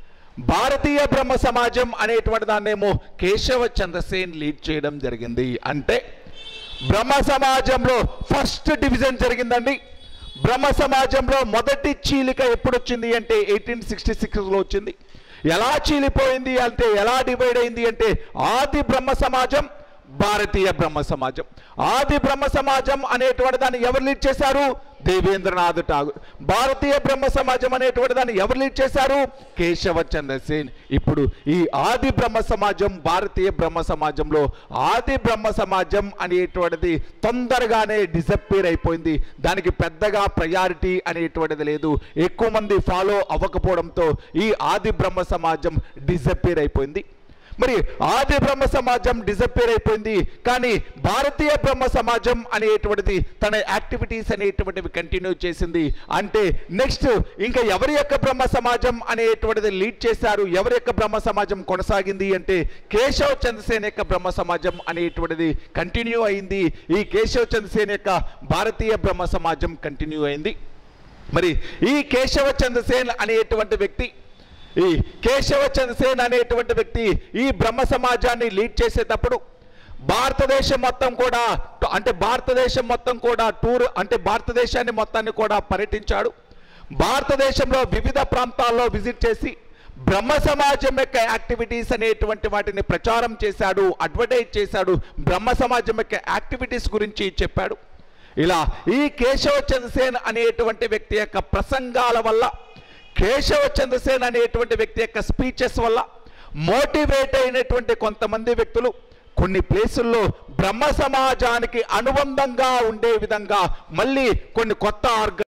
భారతీయ బ్రహ్మ సమాజం అనేటువంటి దాన్నేమో కేశవ చంద్రసేన్ లీడ్ చేయడం జరిగింది అంటే బ్రహ్మ సమాజంలో ఫస్ట్ డివిజన్ జరిగిందండి బ్రహ్మ సమాజంలో మొదటి చీలిక ఎప్పుడు వచ్చింది అంటే ఎయిటీన్ సిక్స్టీ సిక్స్లో వచ్చింది ఎలా చీలిపోయింది అంటే ఎలా డివైడ్ అయింది అంటే ఆది బ్రహ్మ సమాజం భారతీయ బ్రహ్మ సమాజం ఆది బ్రహ్మ సమాజం అనేటువంటి దాన్ని ఎవరు లీడ్ చేశారు దేవేంద్రనాథ్ ఠాగూర్ భారతీయ బ్రహ్మ సమాజం అనేటువంటి దాన్ని ఎవరు లీడ్ చేశారు కేశవ చంద్రసేన్ ఇప్పుడు ఈ ఆది బ్రహ్మ సమాజం భారతీయ బ్రహ్మ సమాజంలో ఆది బ్రహ్మ సమాజం అనేటువంటిది తొందరగానే డిసప్పేర్ అయిపోయింది దానికి పెద్దగా ప్రయారిటీ అనేటువంటిది లేదు ఎక్కువ మంది ఫాలో అవ్వకపోవడంతో ఈ ఆది బ్రహ్మ సమాజం డిసప్పేర్ అయిపోయింది మరి ఆది బ్రహ్మ సమాజం డిసప్పేర్ అయిపోయింది కానీ భారతీయ బ్రహ్మ సమాజం అనేటువంటిది తన యాక్టివిటీస్ అనేటువంటివి కంటిన్యూ చేసింది అంటే నెక్స్ట్ ఇంకా ఎవరి యొక్క బ్రహ్మ సమాజం అనేటువంటిది లీడ్ చేశారు ఎవరి యొక్క బ్రహ్మ సమాజం కొనసాగింది అంటే కేశవ్ చంద్రసేన్ యొక్క బ్రహ్మ సమాజం అనేటువంటిది కంటిన్యూ అయింది ఈ కేశవ్ చంద్రసేన్ యొక్క భారతీయ బ్రహ్మ సమాజం కంటిన్యూ అయింది మరి ఈ కేశవ చంద్రసేన్ అనేటువంటి వ్యక్తి ఈ కేశవ చంద్రసేన్ అనేటువంటి వ్యక్తి ఈ బ్రహ్మ సమాజాన్ని లీడ్ చేసేటప్పుడు భారతదేశం మొత్తం కూడా అంటే భారతదేశం మొత్తం కూడా టూర్ అంటే భారతదేశాన్ని మొత్తాన్ని కూడా పర్యటించాడు భారతదేశంలో వివిధ ప్రాంతాల్లో విజిట్ చేసి బ్రహ్మ సమాజం యొక్క యాక్టివిటీస్ అనేటువంటి వాటిని ప్రచారం చేశాడు అడ్వర్టైజ్ చేశాడు బ్రహ్మ సమాజం యొక్క యాక్టివిటీస్ గురించి చెప్పాడు ఇలా ఈ కేశవ చంద్రసేన్ అనేటువంటి వ్యక్తి యొక్క ప్రసంగాల వల్ల కేశవ చంద్రసేన్ అనేటువంటి వ్యక్తి యొక్క స్పీచెస్ వల్ల మోటివేట్ అయినటువంటి కొంతమంది వ్యక్తులు కొన్ని ప్లేసుల్లో బ్రహ్మ సమాజానికి అనుబంధంగా ఉండే విధంగా మళ్ళీ కొన్ని కొత్త ఆర్గ